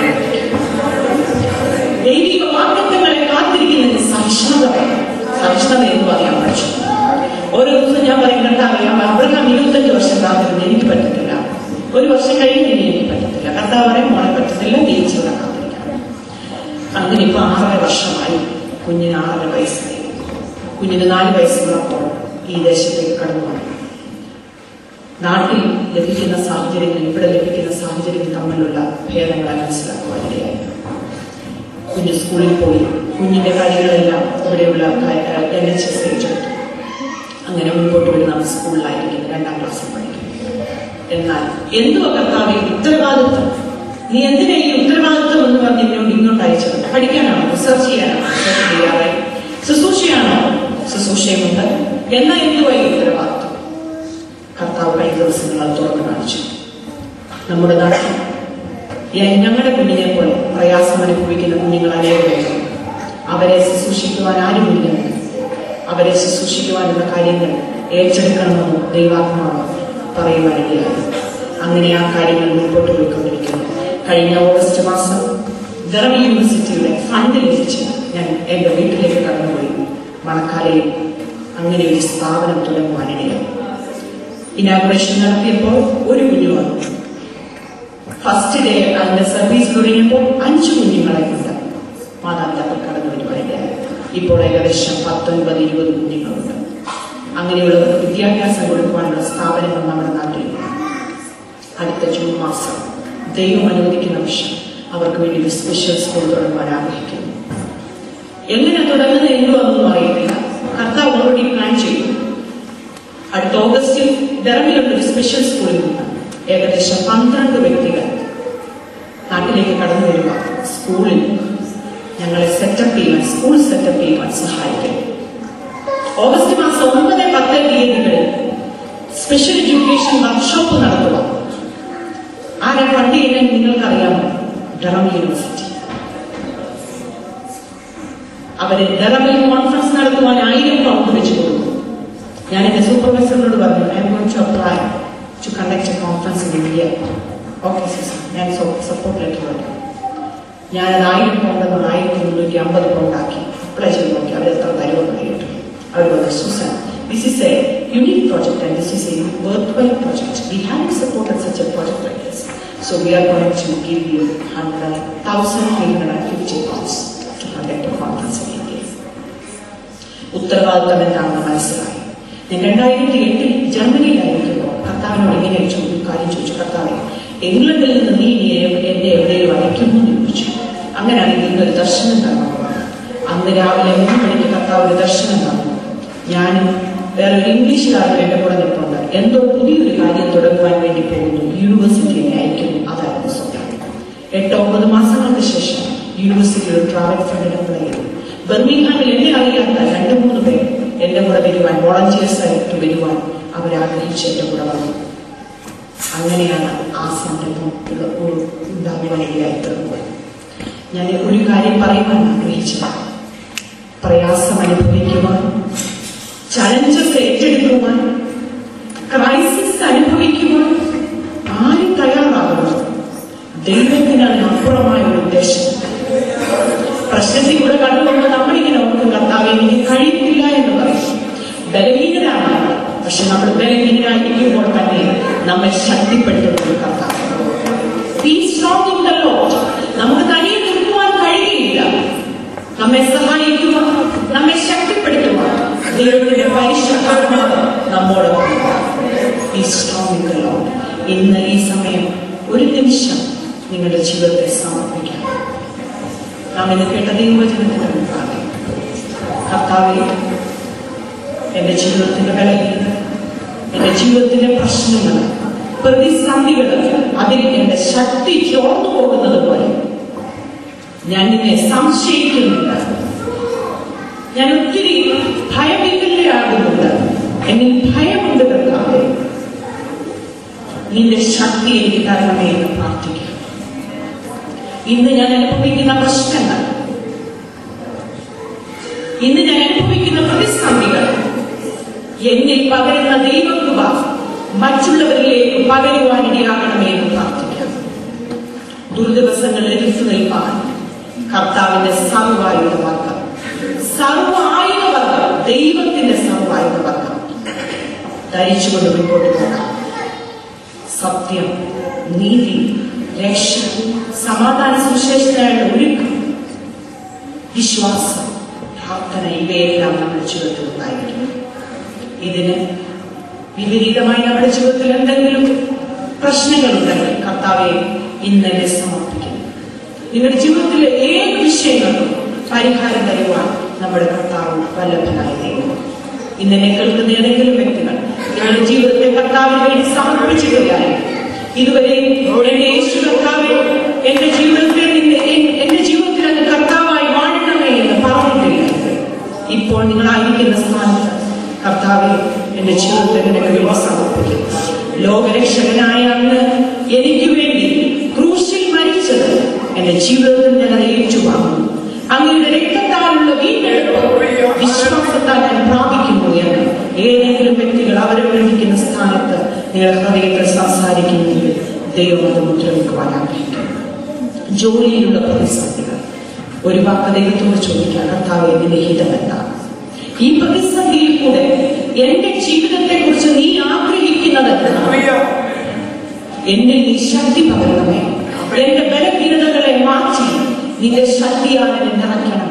ദൈവിക വാഗ്ദത്തങ്ങളെ കാത്തിരിക്കുന്നതിന് സഹിഷ്ണുത വേണം സഹിഷ്ണുത എന്ന് പറയാൻ പഠിച്ചു ഓരോ ദിവസം ഞാൻ പറയും കർത്താവ് അബ്രഹാം ഇരുപത്തഞ്ച് വർഷം കാത്തിരുന്ന് എനിക്ക് പറ്റത്തില്ല ഒരു വർഷം കഴിഞ്ഞ് ഇനി എനിക്ക് പറ്റത്തില്ല കർത്താവ് പറയും മോളെ പറ്റത്തില്ല തിരിച്ചിവിടെ കാത്തിരിക്കണം അങ്ങനെ ഇപ്പൊ ആറര വർഷമായി കുഞ്ഞിന് ആറര വയസ്സായി കുഞ്ഞിന് നാല് വയസ്സുള്ളപ്പോൾ ഈ ദേശത്തേക്ക് കടന്നു വന്നു നാട്ടിൽ ലഭിക്കുന്ന സാഹചര്യങ്ങൾ ഇവിടെ ലഭിക്കുന്ന സാഹചര്യങ്ങൾ തമ്മിലുള്ള ഭേദങ്ങളെ മനസ്സിലാക്കുവാനിടയായി കുഞ്ഞ് സ്കൂളിൽ പോയി കുഞ്ഞിന്റെ കാര്യങ്ങളെല്ലാം ഇവിടെയുള്ള എൻ എച്ച് എസ് ഏറ്റെടുത്തു അങ്ങനെ മുൻപോട്ട് വരുന്ന സ്കൂളിലായിരിക്കും രണ്ടാം ക്ലാസ്സിൽ പഠിക്കും എന്നാൽ എന്തുവാ കർത്താവ് ഉത്തരവാദിത്വം നീ എന്തിനാ ഈ ഉത്തരവാദിത്വം എന്ന് പറഞ്ഞ് എന്നോട് ഇങ്ങോട്ട് അയച്ചത് പഠിക്കാനാണോ റിസർച്ച് ചെയ്യാനാണോ റിസർച്ച് ചെയ്യാതെ ശുശ്രൂഷയാണോ ശുശ്രൂഷയുമുണ്ട് എന്നാൽ എന്തുവാ ഈ ഉത്തരവാദിത്വം കർത്താവ് കഴിഞ്ഞ ദിവസങ്ങൾ അത് തുറന്നു കാണിച്ചു നമ്മുടെ നാട്ടിൽ ഞങ്ങളുടെ കുഞ്ഞിനെ പോലെ പ്രയാസം അനുഭവിക്കുന്ന കുഞ്ഞുങ്ങൾ അനേകരുണ്ട് അവരെ ശുശ്രൂഷിക്കുവാൻ ആരുമില്ല അവരെ ശുശ്രൂഷിക്കുവാനുള്ള കാര്യങ്ങൾ ഏറ്റെടുക്കണമെന്ന് ദൈവാത്മാവ് പറയുവാനിടയായി അങ്ങനെ ആ കാര്യങ്ങൾ മുൻപോട്ട് പോയിക്കൊണ്ടിരിക്കുന്നു കഴിഞ്ഞ ഓഗസ്റ്റ് മാസം ദറമി യൂണിവേഴ്സിറ്റിയുടെ ഫണ്ട് ലഭിച്ച് ഞാൻ എൻ്റെ വീട്ടിലേക്ക് കടന്നുപോയി മണക്കാലയിൽ അങ്ങനെ ഒരു സ്ഥാപനം തുടങ്ങുവാനിടയായി ഇനാഗുറേഷൻ നടത്തിയപ്പോൾ ഒരു കുഞ്ഞു വന്നു ഫസ്റ്റ് ഡേ അതിന്റെ സർവീസ് തുടങ്ങിയപ്പോൾ അഞ്ചു കുഞ്ഞുങ്ങളെ കൊണ്ട് മാതാപിതാക്കൾ കടന്നു വരുവാനിടയായി ഇപ്പോൾ ഏകദേശം പത്തൊൻപത് ഇരുപത് കുഞ്ഞുങ്ങളുണ്ട് അങ്ങനെയുള്ളവർക്ക് വിദ്യാഭ്യാസം കൊടുക്കുവാനുള്ള സ്ഥാപനങ്ങൾ നമ്മുടെ നാട്ടിൽ അടുത്ത ജൂൺ മാസം ദൈവം അനുവദിക്കുന്ന വർഷം അവർക്ക് വേണ്ടി ഒരു സ്പെഷ്യൽ സ്കൂൾ തുടങ്ങുവാൻ ആഗ്രഹിക്കുന്നു എങ്ങനെ തുടങ്ങുന്നത് എന്തോ അതൊന്നും അറിയത്തില്ല കർത്താവ് ഓൾറെഡി പ്ലാൻ ചെയ്തു അടുത്ത ഓഗസ്റ്റിൽ ഡെറമിലുള്ള ഒരു സ്പെഷ്യൽ സ്കൂളിൽ നിന്ന് ഏകദേശം പന്ത്രണ്ട് വ്യക്തികൾ നാട്ടിലേക്ക് കടന്നു വരിക സ്കൂളിൽ ഞങ്ങളെ സെറ്റപ്പ് ചെയ്യുവാൻ സ്കൂൾ സെറ്റപ്പ് ചെയ്യുവാൻ സഹായിക്കും ഓഗസ്റ്റ് മാസം ഒമ്പത് പത്ത് തീയതികളിൽ സ്പെഷ്യൽ എഡ്യൂക്കേഷൻ വർക്ക്ഷോപ്പ് നടത്തുക ആരെ ഫണ്ട് ചെയ്യുന്നത് നിങ്ങൾക്കറിയാമോ ഡറം യൂണിവേഴ്സിറ്റി അവര് ഡറമിൽ കോൺഫറൻസ് നടത്തുവാൻ ആയിരം പൗണ്ട് വെച്ച് കൊടുക്കും ഞാൻ എന്റെ സൂപ്പർവൈസറിനോട് പറഞ്ഞു I'm going to apply to conduct a conference in India okay sister ഞാൻ സപ്പോർട്ട് ലെറ്റർ വരും ഞാൻ അത് ആയിരം പൗണ്ട് എന്ന് ആയിരത്തി മുന്നൂറ്റി അമ്പത് പൗണ്ട് ആക്കി അപ്ലൈ ചെയ്ത് നോക്കി അവർ എത്ര തരുമെന്ന് കേട്ടു അവർ പറഞ്ഞു Susan this is a unique project and this is a worthwhile project we have supported such a project like this so we are going to give you hundred thousand three hundred and fifty pounds to conduct a conference in India ഉത്തരവാദിത്തം എന്താണെന്ന് മനസ്സിലായി ഞാൻ രണ്ടായിരത്തി എട്ടിൽ ജർമ്മനിയിലായിരിക്കുമ്പോൾ കർത്താവിനോട് ഇങ്ങനെ ഒരു കാര്യം ചോദിച്ചു കർത്താവെ ഇംഗ്ലണ്ടിൽ നിന്ന് നീ ഇനി എന്നെ എവിടെയും അയക്കുന്നു എന്ന് ചോദിച്ചു അങ്ങനെയാണെങ്കിൽ ഇന്നൊരു ദർശനം തരണം അന്ന് രാവിലെ മൂന്ന് മണിക്ക് കർത്താവ് ഒരു ദർശനം തന്നു ഞാനും വേറെ ഒരു ഇംഗ്ലീഷുകാരൻ എന്റെ കൂടെ നിൽപ്പുണ്ട് എന്തോ പുതിയൊരു കാര്യം തുടങ്ങുവാൻ വേണ്ടി പോകുന്നു യൂണിവേഴ്സിറ്റിയെ അയക്കുന്നു അതായിരുന്നു സ്വപ്നം എട്ട് ഒമ്പത് മാസങ്ങൾക്ക് ശേഷം യൂണിവേഴ്സിറ്റിയിൽ ഒരു ട്രാവൽ ഫണ്ടിന് അപ്ലൈ ചെയ്തു ബർമിംഗ്ഹാമിൽ എന്നെ അറിയാത്ത രണ്ട് മൂന്ന് പേർ എന്റെ കൂടെ വരുവാൻ വോളണ്ടിയേഴ്സ് ആയിട്ട് വരുവാൻ അവരാഗ്രഹിച്ച് എന്റെ കൂടെ വന്നു അങ്ങനെയാണ് ആ സംരംഭം ഉണ്ടാകുവാനിടയായി തീർന്നത് ഞാൻ ഒരു കാര്യം പറയുവാൻ ആഗ്രഹിച്ചത് പ്രയാസം അനുഭവിക്കുവാൻ ചലഞ്ചസ് ഏറ്റെടുക്കുവാൻ ക്രൈസിസ് അനുഭവിക്കുവാൻ ആരും തയ്യാറാകുന്നു ദൈവത്തിന് അതിനപ്പുറമായ ഒരു ഉദ്ദേശം പ്രശ്നത്തിൽ കൂടെ കണ്ടുകൊണ്ട് നമ്മളിങ്ങനെ ഓർക്കും കർത്താവ് എനിക്ക് കഴിയത്തില്ല എന്ന് പറയും ബലഹീനരാണ് പക്ഷെ നമ്മൾ ബലഹീനരായിരിക്കുമ്പോൾ തന്നെ നമ്മെ ശക്തിപ്പെടുത്തുന്ന കർത്താവ് Be strong in the Lord. നമുക്ക് തനിയെ നിൽക്കുവാൻ കഴിയുകയില്ല നമ്മെ സഹായിക്കുവാൻ നമ്മെ ശക്തിപ്പെടുത്തുവാൻ ദൈവത്തിന്റെ പരിശുദ്ധാത്മാവ് നമ്മോടൊപ്പം ഈ സ്ട്രോങ് ഇൻ ദ ലോഡ് ഇന്ന് ഈ സമയം ഒരു നിമിഷം നിങ്ങളുടെ ജീവിതത്തെ സമർപ്പിക്കാം നാം ഇന്ന് കേട്ട ദൈവവചനത്തിന്റെ മുൻപാകെ കർത്താവെ എന്റെ ജീവിതത്തിന്റെ ബലഹീനത എന്റെ ജീവിതത്തിലെ പ്രശ്നങ്ങൾ പ്രതിസന്ധികൾ അതിൽ എന്റെ ശക്തി ചോർന്നു പോകുന്നത് പോലെ ഞാൻ നിന്നെ സംശയിക്കുന്നുണ്ട് ഞാൻ ഒത്തിരി ഭയവികലയാകുന്നുണ്ട് എന്നിൽ ഭയമുണ്ട് കർത്താവെ നിന്റെ ശക്തി എനിക്ക് തരണമേ എന്ന് പ്രാർത്ഥിക്കാം ഇന്ന് ഞാൻ അനുഭവിക്കുന്ന പ്രശ്നങ്ങൾ ഇന്ന് ഞാൻ അനുഭവിക്കുന്ന പ്രതിസന്ധികൾ എന്നിൽ പകരുന്ന ദൈവകൃപ മറ്റുള്ളവരിലേക്ക് പകരുവാനിടയാകണമേ എന്ന് പ്രാർത്ഥിക്കാം ദുർദിവസങ്ങൾ എതിർത്ത് നിൽപ്പാൻ കർത്താവിന്റെ സർവായുധ വർഗം സർവ ആയുധ വർഗം ദൈവത്തിന്റെ സർവായുധ വർഗം ധരിച്ചുകൊണ്ട് മുൻപോട്ട് പോകാം സത്യം നീതി രക്ഷ സമാധാന സുശേഷനായുള്ള ഒരുക്കം വിശ്വാസം പ്രാർത്ഥന ഇവയെല്ലാം നമ്മുടെ ജീവിതത്തിൽ ഉണ്ടായിരിക്കണം ഇതിന് വിപരീതമായി നമ്മുടെ ജീവിതത്തിൽ എന്തെങ്കിലും പ്രശ്നങ്ങളുണ്ടെങ്കിൽ കർത്താവെ ഇന്ന് എന്നെ സമർപ്പിക്കുന്നു നിങ്ങളുടെ ജീവിതത്തിലെ ഏത് വിഷയങ്ങൾക്കും പരിഹാരം തരുവാൻ നമ്മുടെ കർത്താവ് വല്ലഭനായി ദൈവം ഇന്നെന്നെ കേൾക്കുന്ന ഏതെങ്കിലും വ്യക്തികൾ നിങ്ങളുടെ ജീവിതത്തെ കർത്താവിന് വേണ്ടി സമർപ്പിച്ചിട്ടില്ലായി ഇതുവരെ എന്റെ യേശു കർത്താവ് എന്റെ ജീവിതത്തെ നിന്നെ എൻ- എന്റെ ജീവിതത്തിൽ അങ്ങ് കർത്താവായി വാഴണമേ എന്ന് പറഞ്ഞിട്ടില്ല ഇപ്പോൾ നിങ്ങളായിരിക്കുന്ന സ്ഥാനത്ത് കർത്താവെ എന്റെ ജീവിതത്തെ നിനക്ക് വേണ്ടി സമർപ്പിക്കുന്നു ലോകരക്ഷകനായ അങ്ങ് എനിക്ക് വേണ്ടി ക്രൂശിൽ മരിച്ചത് എന്റെ ജീവിതത്തിൽ ഞാൻ അത് ഏറ്റുവാങ്ങുന്നു അങ്ങയുടെ രക്തത്താലുള്ള വീണ്ടെടുപ്പ് വിശ്വാസത്താൽ ഞാൻ പ്രാപിക്കുന്നു എന്ന് ഏതെങ്കിലും വ്യക്തികൾ അവരവരിക്കുന്ന സ്ഥാനത്ത് നിങ്ങളുടെ ഹൃദയത്തിൽ സംസാരിക്കുന്നെങ്കിൽ ദൈവം അത് മുദ്രവെക്കുവാൻ ആഗ്രഹിക്കുന്നു ജോലിയിലുള്ള പ്രതിസന്ധികൾ ഒരു വാക്ക് ദൈവത്തോട് ചോദിക്കാൻ കർത്താവ് എന്നിന്റെ ഹിതം എന്താണ് ഈ പ്രതിസന്ധിയിൽ കൂടെ എന്റെ ജീവിതത്തെ കുറിച്ച് നീ ആഗ്രഹിക്കുന്നത് എന്താണ് എന്നിൽ നീ ശക്തി പകരണമേ എന്റെ ബലഹീനതകളെ മാറ്റി നിന്റെ ശക്തിയാൽ എന്നെ നിറയ്ക്കണം